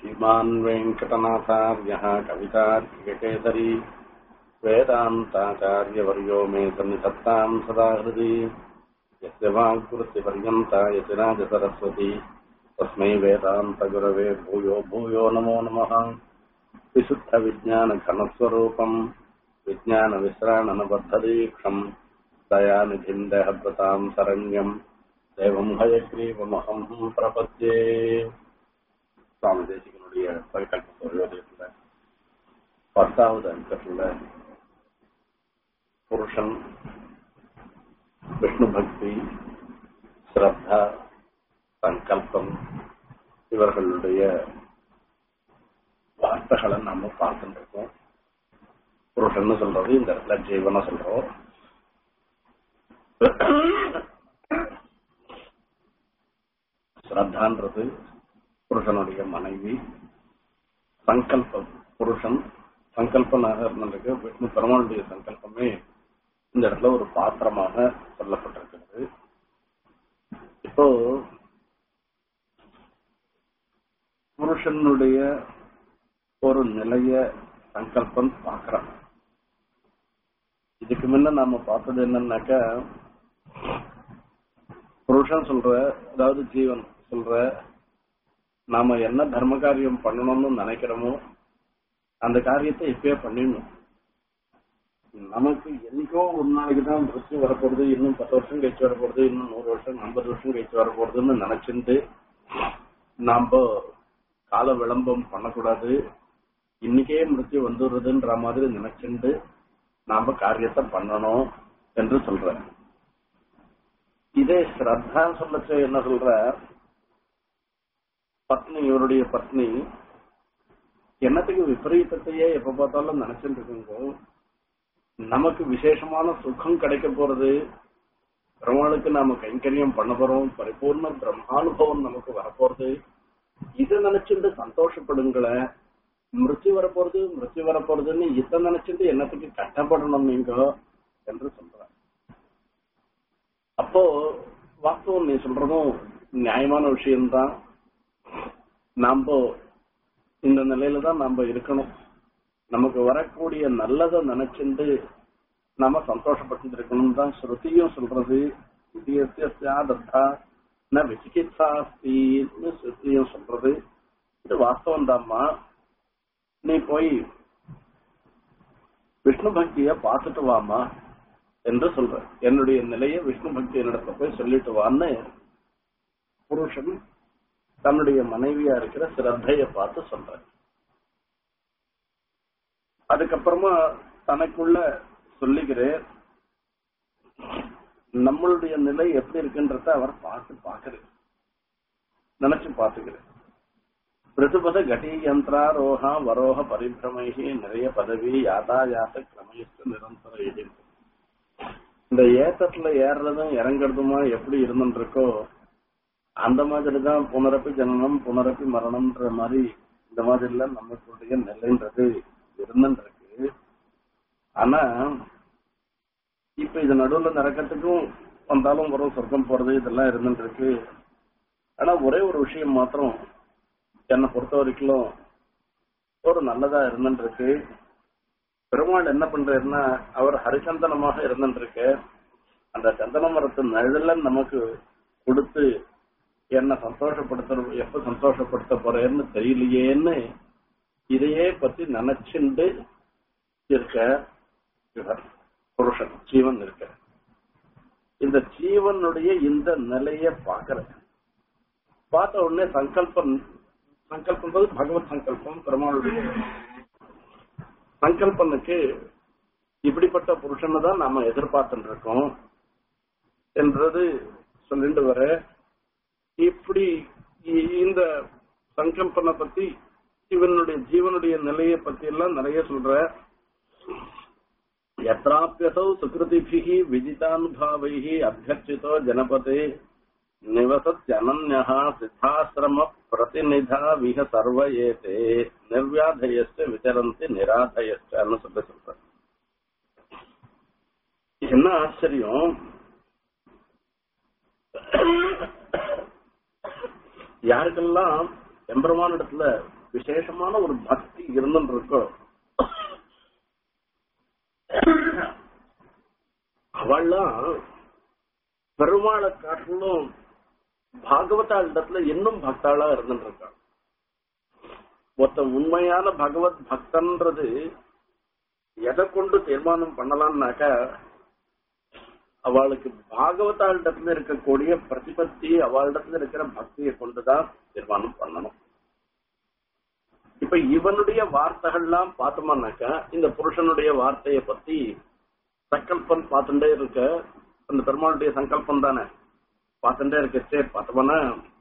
श्रीमान् वेङ्कटनाथार्यः कवितार्किकेसरी वेदान्ताचार्यवर्यो मे सन्निधत्ताम् सदा हृदि यस्य वाङ्कृत्यपर्यन्ता यतिराजसरस्वती तस्मै वेदान्तगुरवे भूयो भूयो नमो नमः विशुद्धविज्ञानघनस्वरूपम् विज्ञानविश्राणनबद्धदीक्षम् दयानिधिम् देहभृताम् शरण्यम् தேவம் ஹயக்ரீவமகம் பிரபத்தே சுவாமி தேசிகனுடைய பரிகல்ப சொல்வதற்குள்ள பத்தாவது அங்கத்துல புருஷன் விஷ்ணு பக்தி ஸ்ரத்தா சங்கல்பம் இவர்களுடைய வார்த்தைகளை நாம பார்த்துட்டு இருக்கோம் புருஷன் சொல்றது இந்த இடத்துல ஜீவனை சொல்றோம் ஸ்ரத்தான்றது புருஷனுடைய மனைவி சங்கல்பம் புருஷன் சங்கல்பனாக இருந்திருக்கு விஷ்ணு பெருமாளுடைய சங்கல்பமே இந்த இடத்துல ஒரு பாத்திரமாக சொல்லப்பட்டிருக்கிறது இப்போ புருஷனுடைய ஒரு நிலைய சங்கல்பம் பார்க்கிறோம் இதுக்கு முன்ன நாம பார்த்தது என்னன்னாக்கா புருஷன் சொல்ற அதாவது ஜீவன் சொல்ற நாம என்ன தர்ம காரியம் பண்ணணும்னு நினைக்கிறோமோ அந்த காரியத்தை இப்பயே பண்ணிடணும் நமக்கு என்னைக்கோ ஒரு நாளைக்கு தான் மிருத்தி வரப்போறது இன்னும் பத்து வருஷம் கழிச்சு வரப்போறது இன்னும் நூறு வருஷம் ஐம்பது வருஷம் கழிச்சு வரப்போறதுன்னு நினைச்சிட்டு நாம கால விளம்பம் பண்ணக்கூடாது இன்னைக்கே மிருத்தி வந்துடுறதுன்ற மாதிரி நினைச்சுட்டு நாம காரியத்தை பண்ணணும் என்று சொல்றேன் இதே ஸ்ரத்தா சொல்லச்ச என்ன சொல்ற பத்னி இவருடைய பத்னி என்னத்துக்கு விபரீதத்தையே எப்ப பார்த்தாலும் நினைச்சுட்டு இருக்குங்க நமக்கு விசேஷமான சுகம் கிடைக்க போறது பெருமாளுக்கு நாம கைங்கரியம் பண்ண போறோம் பரிபூர்ண பிரம்மானுபவம் நமக்கு வரப்போறது இதை நினைச்சுட்டு சந்தோஷப்படுங்களேன் மிருத்தி வரப்போறது மிருத்தி வரப்போறதுன்னு இதை நினைச்சுட்டு என்னத்துக்கு கஷ்டப்படணும் நீங்க என்று சொல்ற அப்போ வாஸ்தவம் நீ சொல்றதும் நியாயமான விஷயம்தான் நாம இந்த நிலையில தான் நாம இருக்கணும் நமக்கு வரக்கூடிய நல்லதை நினைச்சுட்டு நாம சந்தோஷப்பட்டு இருக்கணும் தான் ஸ்ருதியும் சொல்றது இதயத்தா ந விசிகித்சாஸ்தின்னு ஸ்ருதியும் சொல்றது இது வாஸ்தவம் தான்மா நீ போய் விஷ்ணு பக்திய பார்த்துட்டு வாமா என்று சொல்ற என்னுடைய நிலையை விஷ்ணு பக்தி என்னிடத்துல போய் சொல்லிட்டு வான்னு புருஷன் தன்னுடைய மனைவியா இருக்கிற சிரத்தைய பார்த்து சொல்ற அதுக்கப்புறமா தனக்குள்ள சொல்லிக்கிறேன் நம்மளுடைய நிலை எப்படி இருக்குன்றத அவர் பார்த்து பாக்குறாரு நினைச்சு பாத்துக்கிறேன் பிருதுபத கட்டி யந்திராரோகா வரோக பரிபிரமைகி நிறைய பதவி யாதாயாத்த கிரமயிஷ்ட நிரந்தர எதிர்ப்பு இந்த ஏத்தத்துல ஏறுறதும் இறங்குறதுமா எப்படி இருந்துருக்கோ அந்த மாதிரி தான் புனரப்பி ஜனனம் புனரப்பி மரணம்ன்ற மாதிரி இந்த மாதிரி எல்லாம் நம்மளுடைய நிலைன்றது இருந்துருக்கு ஆனா இப்ப இது நடுவுல நடக்கிறதுக்கும் வந்தாலும் வரும் சொர்க்கம் போறது இதெல்லாம் இருந்துருக்கு ஆனா ஒரே ஒரு விஷயம் மாத்திரம் என்னை பொறுத்த வரைக்கும் ஒரு நல்லதா இருந்துருக்கு பெருமாள் என்ன பண்றாருன்னா அவர் ஹரிசந்தனமாக இருந்துருக்கு அந்த சந்தன மரத்து நிழல நமக்கு கொடுத்து என்ன சந்தோஷப்படுத்த எப்ப சந்தோஷப்படுத்த போறேன்னு தெரியலையேன்னு இதையே பத்தி நினைச்சுண்டு இருக்க இவர் புருஷன் ஜீவன் இருக்க இந்த ஜீவனுடைய இந்த நிலைய பாக்குற பார்த்த உடனே சங்கல்பம் சங்கல்பம் பகவத் சங்கல்பம் பெருமாளுடைய சங்கல்பனுக்கு இப்படிப்பட்ட புருஷனை தான் நாம எதிர்பார்த்துட்டு இருக்கோம் என்றது சொல்லிட்டு வர இப்படி இந்த சங்கல்பனை பத்தி இவனுடைய ஜீவனுடைய நிலையை பத்தி எல்லாம் நிறைய சொல்ற எத்தாப்பியசௌ சுகிருதிபிகி விஜிதானுபாவைகி அபியர்ச்சிதோ ஜனபதே நிவசத்யனன்யா சித்தாசிரம பிரதிநிதா விக சர்வ ஏதே நிர்வியாதயஸ்ட விசரந்தி நிராதயஸ்டன்னு சொல்ல சொல்ற என்ன ஆச்சரியம் யாருக்கெல்லாம் எம்பெருமான இடத்துல விசேஷமான ஒரு பக்தி இருந்துட்டு இருக்கோ அவள்லாம் பெருமாளை காட்டிலும் பாகவதாள் இடத்துல இன்னும் பக்தாளா இருந்துட்டு இருக்கான் ஒருத்தன் உண்மையான பகவத் பக்தன்றது எதை கொண்டு தீர்மானம் பண்ணலாம்னாக்கா அவளுக்கு பாகவதாளிடத்துல இருக்கக்கூடிய பிரதிபத்தி அவளிடத்துல இருக்கிற பக்தியை கொண்டுதான் தீர்மானம் பண்ணணும் இப்ப இவனுடைய வார்த்தைகள்லாம் பார்த்தோம்னாக்கா இந்த புருஷனுடைய வார்த்தையை பத்தி சங்கல்பம் பார்த்துட்டே இருக்க அந்த பெருமாளுடைய சங்கல்பம் தானே பார்த்துட்டே இருக்க ஸ்டேட் பார்த்தோம்னா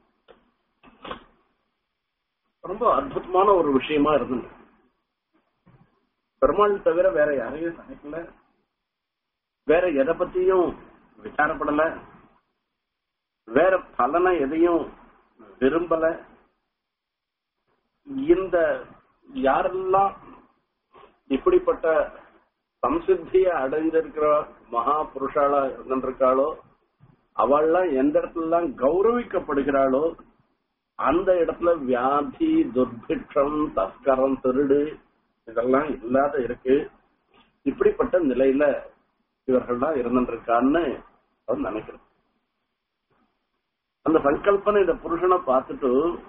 ரொம்ப அற்புதமான ஒரு விஷயமா இருந்தது பெருமாள் தவிர வேற யாரையும் சமைக்கல வேற எதை பத்தியும் விசாரப்படல வேற பலனை எதையும் விரும்பல இந்த யாரெல்லாம் இப்படிப்பட்ட சம்சித்திய அடைந்திருக்கிற மகா புருஷாளா இருந்திருக்காளோ அவள்லாம் எந்த இடத்துலலாம் கௌரவிக்கப்படுகிறாளோ அந்த இடத்துல வியாதி துர்பிக்ஷம் தஸ்கரம் திருடு இதெல்லாம் இல்லாத இருக்கு இப்படிப்பட்ட நிலையில இவர்கள்லாம் இருந்துருக்கான்னு அவர் நினைக்கிறேன் அந்த சங்கல்பனை இந்த புருஷனை பார்த்துட்டு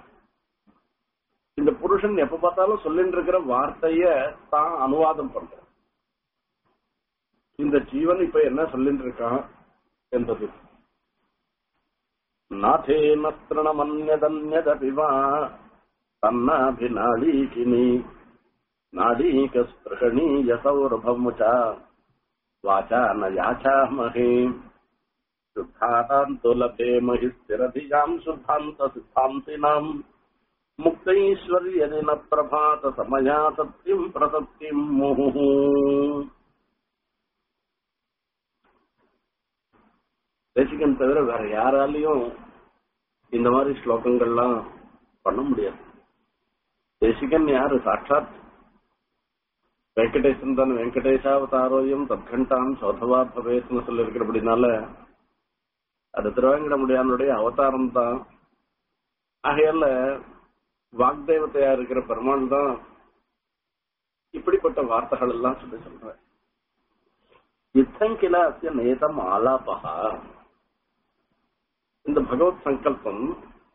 இந்த புருஷன் எப்ப பார்த்தாலும் சொல்லிட்டு இருக்கிற வார்த்தைய தான் அனுவாதம் பண்ற இந்த ஜீவன் இப்ப என்ன சொல்லிட்டு இருக்கான் என்பது நாதேன திருணமன்யதன்யதபி வா தன்னாபிநாளீகினி நாடீகஸ்பிருகணீய சௌரபமுச்சா வாச்சா ந யாச்சாமஹே சுத்தாதாந்தோ லபேமஹி ஸ்திரதியாம் சுத்தாந்த சித்தாந்தினாம் முக்தைஸ்வர்யதின பிரபாத சமயா சத்தியம் பிரசத்தியம் முஹு தேசிகன் தவிர வேற யாராலையும் இந்த மாதிரி ஸ்லோகங்கள்லாம் பண்ண முடியாது தேசிகன் யாரு சாட்சாத் வெங்கடேசன் தான் வெங்கடேசாவதாரோயம் தத்கண்டான் சோதவா பவேஸ்னு சொல்லி இருக்கிறபடினால அது திருவேங்கடமுடியானுடைய அவதாரம் தான் ஆகையால வாக்தேவத்தையா இருக்கிற பெருமாள் தான் இப்படிப்பட்ட வார்த்தைகள் எல்லாம் சொல்லி சொல்ற யுத்தம் கில அத்திய நேதம் ஆலாபகா இந்த பகவத் சங்கல்பம்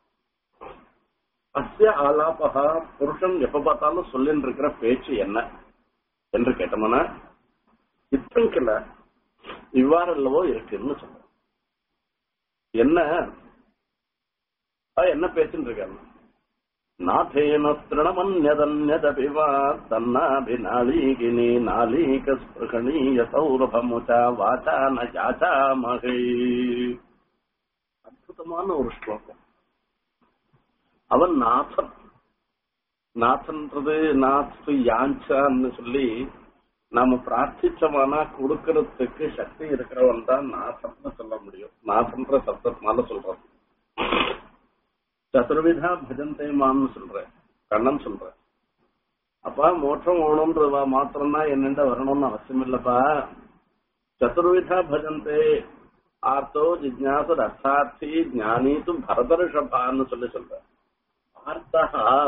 அஸ்ய ஆலாபகா புருஷன் எப்ப பார்த்தாலும் சொல்லின்னு இருக்கிற பேச்சு என்ன என்று கேட்டோம்னா யுத்தம் கில இவ்வாறல்லவோ இருக்குன்னு சொல்றோம் என்ன என்ன பேச்சுன்னு இருக்காங்க நாதேன திருணமன்யதன்யதபி வா தன்னாபிநாளீகினி நாளீகஸ்பிருகணீய சௌரபமுச்சா வாச்சா ந யாச்சாமகை அற்புதமான ஒரு ஸ்லோகம் அவன் நாதன் நாதன்றது நாத்து யாஞ்சான்னு சொல்லி நாம பிரார்த்திச்சோம்னா கொடுக்கறதுக்கு சக்தி இருக்கிறவன் தான் நாசம்னு சொல்ல முடியும் நாசன்ற சப்தத்தினால சொல்றோம் சதுர்விதா பஜந்தே மாம்னு சொல்ற கண்ணன் சொல்ற அப்பா மோட்சம் வேணும்ன்றவா மாத்திரம்தான் என்னென்ன வரணும்னு அவசியம் இல்லப்பா சதுர்விதா பஜந்தே ஆர்த்தோ ஜிஜ்ஞாசு அர்த்தார்த்தி ஞானி து பரதர்ஷபான்னு சொல்லி சொல்ற ஆர்த்தா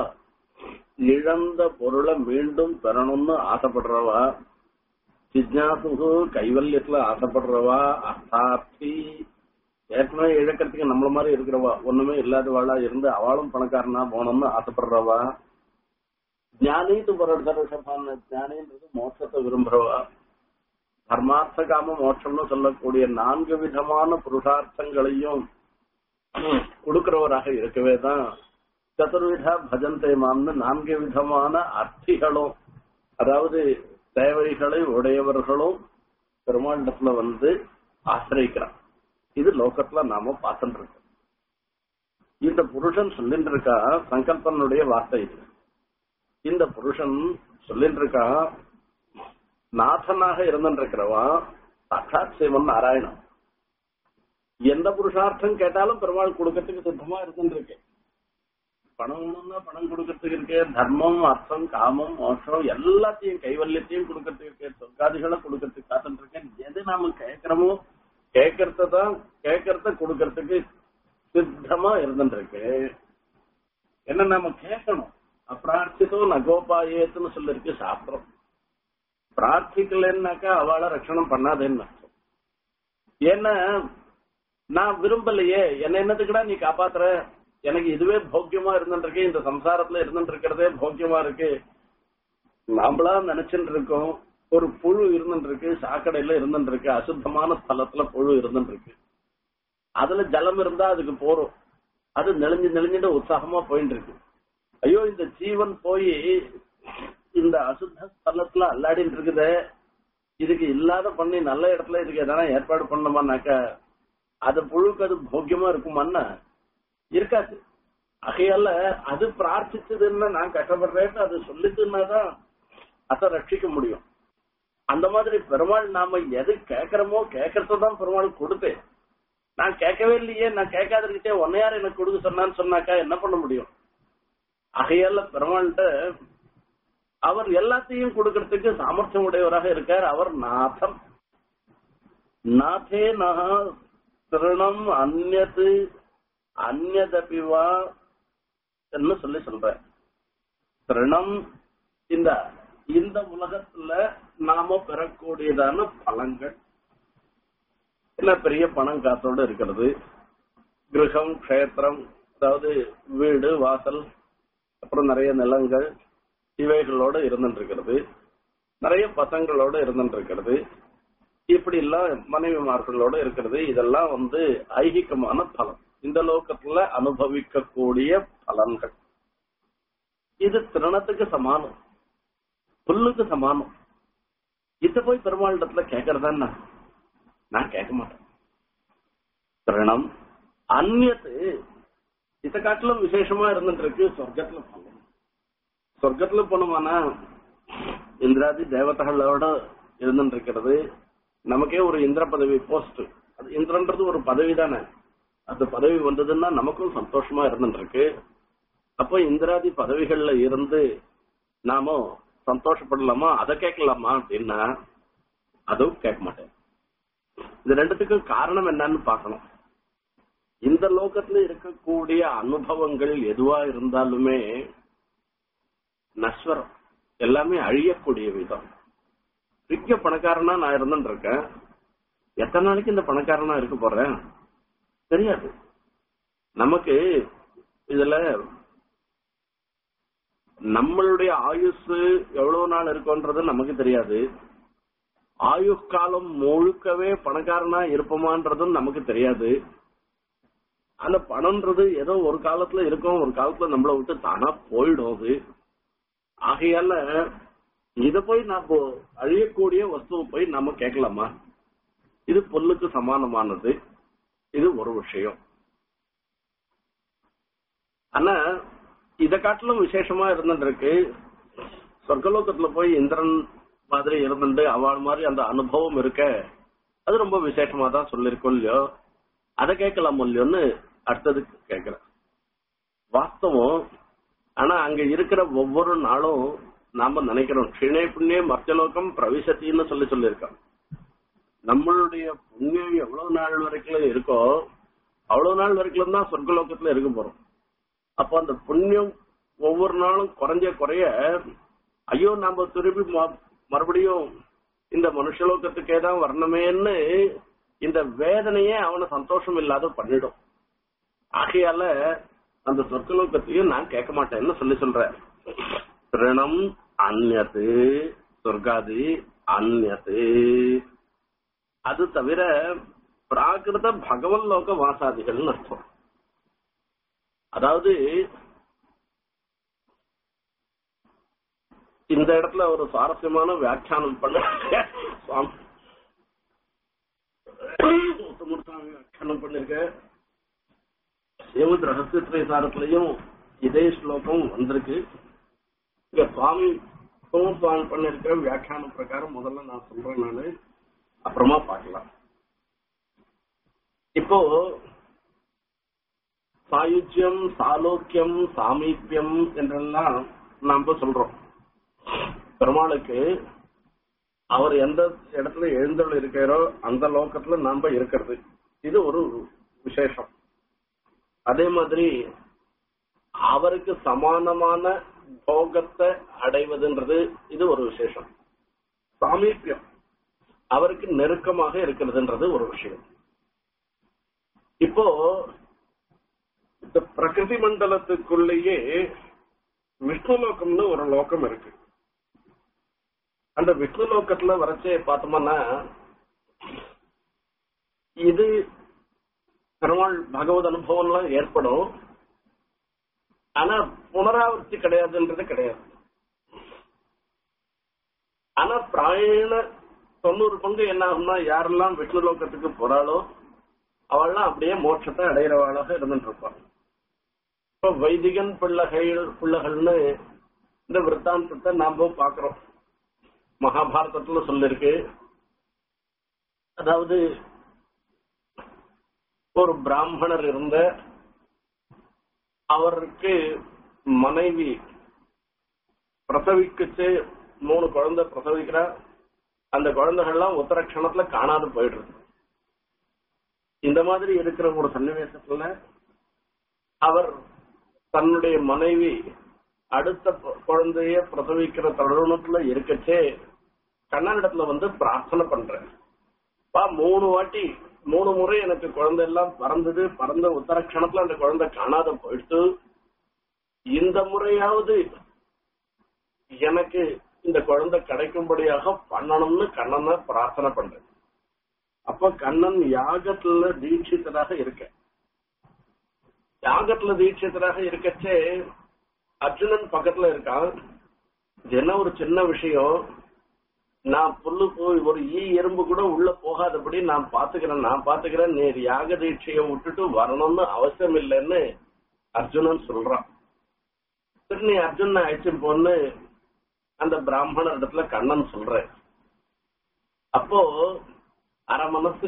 இழந்த பொருளை மீண்டும் பெறணும்னு ஆசைப்படுறவா ஜிஜ்ஞாசு கைவல்யத்துல ஆசைப்படுறவா அர்த்தார்த்தி ஏற்கனவே இழக்கிறதுக்கு நம்மள மாதிரி இருக்கிறவா ஒண்ணுமே இல்லாதவாளா இருந்து அவளும் பணக்காரனா போனோம்னு ஆசைப்படுறவா ஞானித்து பரதர்ஷபான்னு ஞானின்றது மோட்சத்தை விரும்புறவா தர்மார்த்த காம மோட்சம்னு சொல்லக்கூடிய நான்கு விதமான புருஷார்த்தங்களையும் கொடுக்கிறவராக இருக்கவே தான் சதுர்விதா பஜந்தே மாம்னு நான்கு விதமான அர்த்திகளும் அதாவது தேவைகளை உடையவர்களும் பெருமாண்டத்துல வந்து ஆசிரிக்கிறான் இது லோகத்துல நாம பார்த்துட்டு இருக்கோம் இந்த புருஷன் சொல்லிட்டு இருக்கா சங்கல்பனுடைய வார்த்தை இது இந்த புருஷன் சொல்லிட்டு இருக்கா நாதனாக இருந்துட்டு இருக்கிறவா சாட்சாத் சிவன் நாராயணன் எந்த புருஷார்த்தம் கேட்டாலும் பெருமாள் கொடுக்கறதுக்கு சித்தமா இருந்துட்டு இருக்கு பணம் வேணும்னா பணம் கொடுக்கறதுக்கு இருக்கு தர்மம் அர்த்தம் காமம் மோஷம் எல்லாத்தையும் கைவல்யத்தையும் கொடுக்கறதுக்கு இருக்கு சொர்க்காதிகளை கொடுக்கறதுக்கு காத்துட்டு இருக்கேன் எது நாம கேட்கிறோமோ கேட்கறதான் கேட்கறத கொடுக்கறதுக்கு சித்தமா இருந்துட்டு இருக்கு என்ன நாம கேட்கணும் அப்பிரார்த்தித்தோ நகோபாயேத்துன்னு சொல்லிருக்கு சாஸ்திரம் பிரார்த்திக்கலன்னாக்கா அவளை ரட்சணம் பண்ணாதேன்னு அர்த்தம் ஏன்னா நான் விரும்பலையே என்ன என்னத்துக்குடா நீ காப்பாத்துற எனக்கு இதுவே போக்கியமா இருந்துருக்கு இந்த சம்சாரத்துல இருந்துட்டு இருக்கிறதே போக்கியமா இருக்கு நாமளா நினைச்சுட்டு இருக்கோம் ஒரு புழு இருந்துட்டு இருக்கு சாக்கடையில இருந்துட்டு இருக்கு அசுத்தமான ஸ்தலத்துல புழு இருந்துட்டு இருக்கு அதுல ஜலம் இருந்தா அதுக்கு போறோம் அது நெளிஞ்சு நெளிஞ்சிட்டு உற்சாகமா போயிட்டு இருக்கு ஐயோ இந்த ஜீவன் போய் இந்த அசுத்த ஸ்தலத்துல அல்லாடிட்டு இருக்குதே இதுக்கு இல்லாத பண்ணி நல்ல இடத்துல இதுக்கு எதனா ஏற்பாடு பண்ணோமானாக்க அது புழுக்கு அது போக்கியமா இருக்குமான்னா இருக்காது ஆகையால அது பிரார்த்திச்சதுன்னு நான் கஷ்டப்படுறேன்னு அது சொல்லிட்டுனாதான் அதை ரட்சிக்க முடியும் அந்த மாதிரி பெருமாள் நாம எது கேட்கிறோமோ கேட்கறதான் பெருமாள் கொடுத்தேன் நான் கேட்கவே இல்லையே நான் கேட்காதிருக்கிட்டே ஒன்னையார் எனக்கு கொடுக்க சொன்னான்னு சொன்னாக்கா என்ன பண்ண முடியும் ஆகையால பெருமாள்கிட்ட அவர் எல்லாத்தையும் கொடுக்கறதுக்கு சாமர்த்தியம் உடையவராக இருக்கார் அவர் நாதம் நாதே நக திருணம் அந்நது அந்நதபிவா என்று சொல்லி சொல்ற திருணம் இந்த இந்த உலகத்துல நாம பெறக்கூடியதான பலங்கள் என்ன பெரிய பணம் காத்தோடு இருக்கிறது கிரகம் க்ஷேத்திரம் அதாவது வீடு வாசல் அப்புறம் நிறைய நிலங்கள் இவைகளோட இருந்துட்டு இருக்கிறது நிறைய பசங்களோட இருந்துட்டு இருக்கிறது இப்படி எல்லாம் மனைவிமார்களோட இருக்கிறது இதெல்லாம் வந்து ஐகிகமான பலன் இந்த லோகத்துல அனுபவிக்கக்கூடிய பலன்கள் இது திருணத்துக்கு சமானம் புல்லுக்கு சமானம் இத போய் பெருமாளிடத்துல கேட்கறதா நான் கேட்க மாட்டேன் திருணம் அந்நியத்து இத காட்டிலும் விசேஷமா இருந்துட்டு இருக்கு சொர்க்கத்துல பலன் சொர்க்கத்துல போனோமானா இந்திராதி தேவதைகளோட இருந்துட்டு இருக்கிறது நமக்கே ஒரு இந்திர பதவி போஸ்ட் அது இந்திரன்றது ஒரு பதவி தானே அந்த பதவி வந்ததுன்னா நமக்கும் சந்தோஷமா இருந்துட்டு இருக்கு அப்போ இந்திராதி பதவிகள்ல இருந்து நாம சந்தோஷப்படலாமா அதை கேட்கலாமா அப்படின்னா அதுவும் கேட்க மாட்டேன் இது ரெண்டுத்துக்கும் காரணம் என்னன்னு பார்க்கணும் இந்த லோகத்துல இருக்கக்கூடிய அனுபவங்கள் எதுவா இருந்தாலுமே நஸ்வரம் எல்லாமே அழியக்கூடிய விதம் மிக்க பணக்காரனா நான் இருந்துட்டு இருக்கேன் எத்தனை நாளைக்கு இந்த பணக்காரனா இருக்க போறேன் தெரியாது நமக்கு இதுல நம்மளுடைய ஆயுசு எவ்வளவு நாள் இருக்கும்ன்றது நமக்கு தெரியாது ஆயுஷ் காலம் முழுக்கவே பணக்காரனா இருப்போமான்றதும் நமக்கு தெரியாது அந்த பணம்ன்றது ஏதோ ஒரு காலத்துல இருக்கும் ஒரு காலத்துல நம்மளை விட்டு தானா போயிடும் அது ஆகையால இத போய் நான் அழியக்கூடிய வஸ்துவை போய் நாம கேட்கலாமா இது பொருளுக்கு சமானமானது இது ஒரு விஷயம் ஆனா இத காட்டிலும் விசேஷமா இருந்துருக்கு சொர்க்கலோகத்துல போய் இந்திரன் மாதிரி இருந்துட்டு அவள் மாதிரி அந்த அனுபவம் இருக்க அது ரொம்ப விசேஷமா தான் சொல்லிருக்கோம் இல்லையோ அதை கேட்கலாம் இல்லையோன்னு அடுத்ததுக்கு கேட்கிறேன் வாஸ்தவம் ஆனா அங்க இருக்கிற ஒவ்வொரு நாளும் நாம நினைக்கிறோம் க்ஷிணே புண்ணிய மர்த்தலோகம் பிரவிசத்தின்னு சொல்லி சொல்லியிருக்கோம் நம்மளுடைய புண்ணியம் எவ்வளவு நாள் வரைக்கும் இருக்கோ அவ்வளவு நாள் வரைக்கும் தான் சொர்க்கலோகத்துல இருக்க போறோம் அப்போ அந்த புண்ணியம் ஒவ்வொரு நாளும் குறைஞ்ச குறைய ஐயோ நாம திருப்பி மறுபடியும் இந்த மனுஷலோகத்துக்கே தான் வரணுமேன்னு இந்த வேதனையே அவனை சந்தோஷம் இல்லாத பண்ணிடும் ஆகையால அந்த சொர்க்கலோகத்தையும் நான் கேட்க மாட்டேன்னு சொல்லி சொல்றேன் திருணம் அந்நது சொர்க்காதி அந்நது அது தவிர பிராகிருத பகவன் லோக வாசாதிகள்னு அர்த்தம் அதாவது இந்த இடத்துல ஒரு சுவாரஸ்யமான வியாக்கியானம் பண்ண சுவாமி உத்தமூர்த்தாமி வியாக்கியானம் பண்ணிருக்க ஸ்ரீமத் ரகசிய சாரத்திலையும் இதே ஸ்லோகம் வந்திருக்கு இங்க சுவாமி சுவாமி பண்ணிருக்க வியாக்கியானம் பிரகாரம் முதல்ல நான் சொல்றேன் நானு அப்புறமா பார்க்கலாம் இப்போ சாயுஜ்யம் சாலோக்கியம் சாமீபியம் என்றெல்லாம் நாம சொல்றோம் பெருமாளுக்கு அவர் எந்த இடத்துல எழுந்தருள் இருக்கிறோ அந்த லோகத்துல நாம இருக்கிறது இது ஒரு விசேஷம் அதே மாதிரி அவருக்கு சமானமான போகத்தை அடைவதுன்றது இது ஒரு விசேஷம் சாமீபியம் அவருக்கு நெருக்கமாக இருக்கிறதுன்றது ஒரு விஷயம் இப்போ இந்த பிரகிருதி மண்டலத்துக்குள்ளேயே விஷ்ணு லோகம்னு ஒரு லோகம் இருக்கு அந்த விஷ்ணு லோகத்துல வரைச்சே பார்த்தோம்னா இது பெருமாள் பகவத் அனுபவம்லாம் ஏற்படும் ஆனா புனராவர்த்தி கிடையாதுன்றது கிடையாது ஆனா பிராயண தொண்ணூறு பங்கு என்ன ஆகும்னா யாரெல்லாம் விஷ்ணு லோகத்துக்கு போறாளோ அவள்லாம் அப்படியே மோட்சத்தை அடையிறவாளாக இருந்துட்டு இருப்பாள் இப்ப வைதிகன் பிள்ளைகள் பிள்ளைகள்னு இந்த விற்த்தாந்தத்தை நாம பாக்குறோம் மகாபாரதத்துல சொல்லிருக்கு அதாவது ஒரு பிராமணர் இருந்த அவருக்கு மனைவி பிரசவிக்குச்சு மூணு குழந்தை பிரசவிக்கிறா அந்த குழந்தைகள்லாம் உத்தரக்ஷணத்துல காணாது போயிடுறது இந்த மாதிரி இருக்கிற ஒரு சன்னிவேசத்துல அவர் தன்னுடைய மனைவி அடுத்த குழந்தைய பிரசவிக்கிற தருணத்துல இருக்கச்சே கண்ணனிடத்துல வந்து பிரார்த்தனை பண்றேன் பா மூணு வாட்டி மூணு முறை எனக்கு குழந்தை எல்லாம் பறந்தது பறந்த உத்தரக்ஷணத்துல அந்த குழந்தை காணாத போயிட்டு இந்த முறையாவது எனக்கு இந்த குழந்தை கிடைக்கும்படியாக பண்ணணும்னு கண்ணனை பிரார்த்தனை பண்றேன் அப்ப கண்ணன் யாகத்துல தீட்சித்தராக இருக்க யாகத்துல தீட்சித்தராக இருக்கச்சே அர்ஜுனன் பக்கத்துல இருக்கான் இது என்ன ஒரு சின்ன விஷயம் நான் புல்லு போய் ஒரு ஈ எறும்பு கூட உள்ள போகாதபடி நான் பாத்துக்கிறேன் நான் பாத்துக்கிறேன் நீர் யாக தீட்சையை விட்டுட்டு வரணும்னு அவசியம் இல்லைன்னு அர்ஜுனன் சொல்றான் சரி நீ அர்ஜுனன் அழைச்சு போன்னு அந்த பிராமணர் இடத்துல கண்ணன் சொல்ற அப்போ அரை மனசு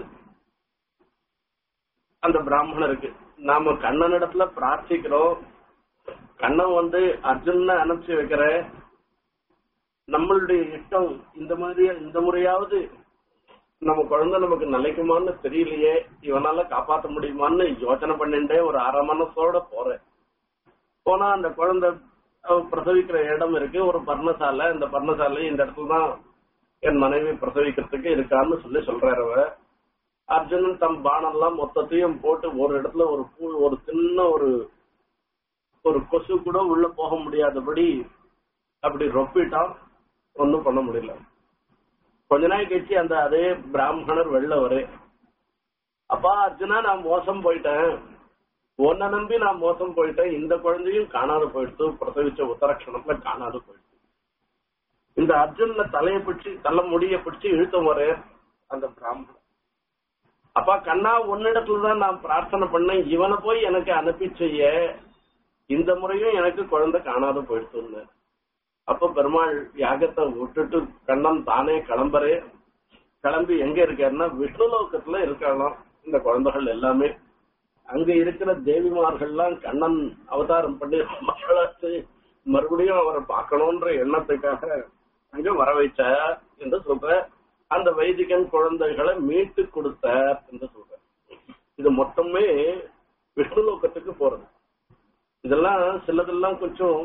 அந்த பிராமணருக்கு நாம கண்ணன் இடத்துல பிரார்த்திக்கிறோம் கண்ணன் வந்து அர்ஜுன அனுப்பிச்சு வைக்கிற நம்மளுடைய இஷ்டம் இந்த மாதிரி இந்த முறையாவது நம்ம குழந்தை நமக்கு நிலைக்குமான்னு தெரியலையே இவனால காப்பாத்த முடியுமான்னு யோசனை பண்ணிட்டே ஒரு அரை மனசோட போறேன் போனா அந்த குழந்தை அவ பிரசவிக்கிற இடம் இருக்கு ஒரு பர்ணசாலை இந்த பர்ணசாலை இந்த இடத்துல தான் என் மனைவி பிரசவிக்கிறதுக்கு இருக்கான்னு சொல்லி சொல்றாரு அவ அர்ஜுனன் தம் பானெல்லாம் மொத்தத்தையும் போட்டு ஒரு இடத்துல ஒரு பூ ஒரு சின்ன ஒரு ஒரு கொசு கூட உள்ள போக முடியாதபடி அப்படி ரொப்பிட்டான் ஒன்னும் பண்ண முடியல கொஞ்ச நாள் கழிச்சு அந்த அதே பிராமணர் வெளில வரு அப்பா அர்ஜுனா நான் மோசம் போயிட்டேன் உன்னை நம்பி நான் மோசம் போயிட்டேன் இந்த குழந்தையும் காணாது போயிடுத்து பிரசவிச்ச உத்தரக்ஷணத்துல காணாது போயிடுச்சு இந்த அர்ஜுன தலையை பிடிச்சு தள்ள முடிய பிடிச்சு இழுத்த வர அந்த பிராமணன் அப்பா கண்ணா உன்னிடத்துலதான் நான் பிரார்த்தனை பண்ணேன் இவனை போய் எனக்கு அனுப்பி செய்ய இந்த முறையும் எனக்கு குழந்தை காணாத போயிடுச்சுன்னு அப்ப பெருமாள் யாகத்தை விட்டுட்டு கண்ணன் தானே கிளம்புறே கிளம்பி எங்க இருக்காருன்னா விஷ்ணு லோகத்துல இருக்கலாம் இந்த குழந்தைகள் எல்லாமே அங்க இருக்கிற தேவிமார்கள்லாம் கண்ணன் அவதாரம் பண்ணி மகளாச்சு மறுபடியும் அவரை பார்க்கணும்ன்ற எண்ணத்துக்காக அங்க வர வைச்ச என்று சொல்ற அந்த வைதிகன் குழந்தைகளை மீட்டு கொடுத்தார் என்று சொல்ற இது மொத்தமே விஷ்ணு லோகத்துக்கு போறது இதெல்லாம் சிலதெல்லாம் கொஞ்சம்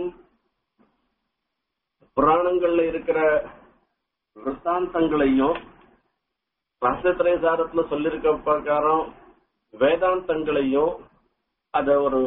புராணங்கள்ல இருக்கிற விற்த்தாந்தங்களையும் ரசத்திரைசாரத்துல சொல்லிருக்க பிரகாரம் வேதாந்தங்களையும் அத ஒரு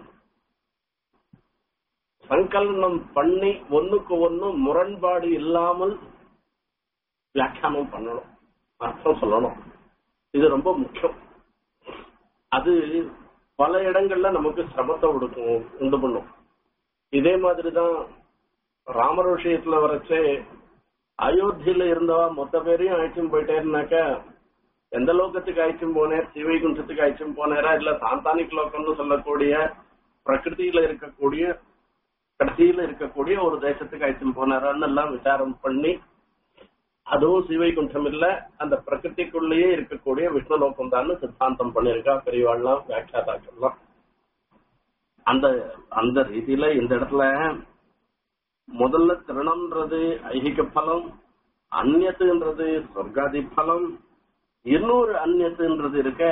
சங்கலனம் பண்ணி ஒண்ணுக்கு ஒண்ணு முரண்பாடு இல்லாமல் வியாக்கியானம் பண்ணணும் அர்த்தம் சொல்லணும் இது ரொம்ப முக்கியம் அது பல இடங்கள்ல நமக்கு சிரமத்தை கொடுக்கும் உண்டு பண்ணும் இதே மாதிரிதான் ராமர் விஷயத்துல வரைச்சே அயோத்தியில இருந்தவா மொத்த பேரையும் அழைச்சும் போயிட்டேன்னாக்க எந்த லோகத்துக்கு அழைச்சும் போனேன் சிவைகுண்டத்துக்கு அழைச்சும் போனேரா இல்ல சாந்தானிக் லோகம்னு சொல்லக்கூடிய பிரகிருதியில இருக்கக்கூடிய கடைசியில இருக்கக்கூடிய ஒரு தேசத்துக்கு அழைச்சும் போனாரான்னு எல்லாம் விசாரம் பண்ணி அதுவும் சிவைகுண்டம் இல்ல அந்த பிரகிருதிக்குள்ளேயே இருக்கக்கூடிய விஷ்ணு லோகம் தான் சித்தாந்தம் பண்ணிருக்கா பெரியவாள்லாம் வியாக்கியாதாக்கள்லாம் அந்த அந்த ரீதியில இந்த இடத்துல முதல்ல திருணம்ன்றது ஐகிக பலம் அந்நத்துன்றது சொர்க்காதி பலம் இன்னொரு அந்நத்துன்றது இருக்க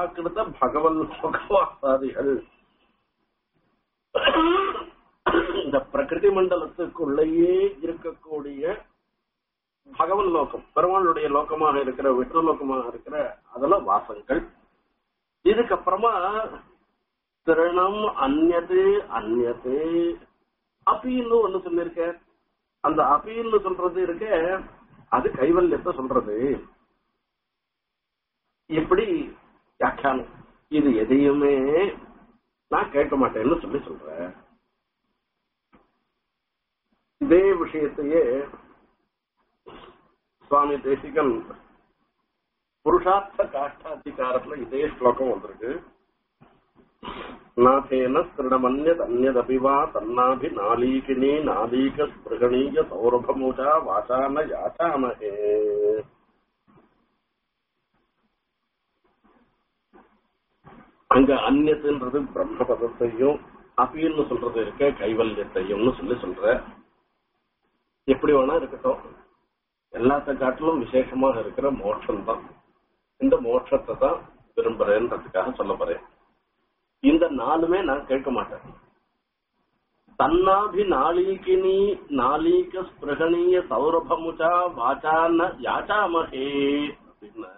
பிராகிருத பகவன் சுகவாசாதிகள் இந்த பிரகிருதி மண்டலத்துக்குள்ளேயே இருக்கக்கூடிய பகவன் லோகம் பெருமாளுடைய லோகமாக இருக்கிற விஷ்ணு லோகமாக இருக்கிற அதுல வாசங்கள் இதுக்கப்புறமா திருணம் அந்நது அந்நது அப்பின்னு ஒண்ணு சொல்லிருக்க அந்த அப்பின்னு சொல்றது இருக்க அது கைவல்யத்தை சொல்றது இப்படி வியாக்கியானம் இது எதையுமே நான் கேட்க மாட்டேன்னு சொல்லி சொல்றேன் இதே விஷயத்தையே சுவாமி தேசிகன் புருஷார்த்த காஷ்டாதிகாரத்துல இதே ஸ்லோகம் வந்திருக்கு நாதேன திருடமன்யத் அந்யதபி வா தன்னாபி நாளீகினி நாளீக ஸ்பிருகணீய சௌரபமுஜா வாசான யாச்சாமஹே அங்க அந்நியத்துன்றது பிரம்ம பதத்தையும் அபின்னு சொல்றது இருக்க கைவல்யத்தையும்னு சொல்லி சொல்ற எப்படி வேணா இருக்கட்டும் எல்லாத்த காட்டிலும் விசேஷமாக இருக்கிற மோட்சம் தான் இந்த மோட்சத்தை தான் விரும்புறேன்றதுக்காக சொல்ல போறேன் இந்த நாலுமே நான் கேட்க மாட்டேன் தன்னாபி நாளீகினி நாளீக ஸ்பிருகணீய சௌரபமுஜா வாச்சான யாச்சாமஹே அப்படின்னு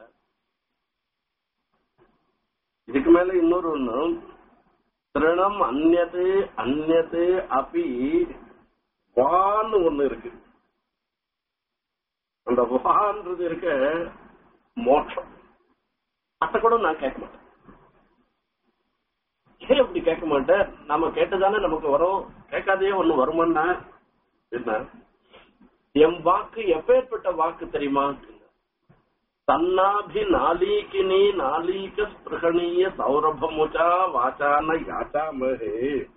இதுக்கு மேல இன்னொரு ஒண்ணு திருணம் அந்நது அந்நது அப்பி வான்னு ஒண்ணு இருக்கு அந்த வான்றது இருக்க மோட்சம் அத கூட நான் கேட்க மாட்டேன் ஏன் அப்படி கேட்க மாட்டேன் நம்ம கேட்டதானே நமக்கு வரும் கேட்காதையே ஒண்ணு வருமானா என்ன என் வாக்கு எப்பேற்பட்ட வாக்கு தெரியுமா தன்னாபி நாளீகினி நாளீக ஸ்பிருகணீய சௌரபமுஜா வாச்சான யாச்சாமஹே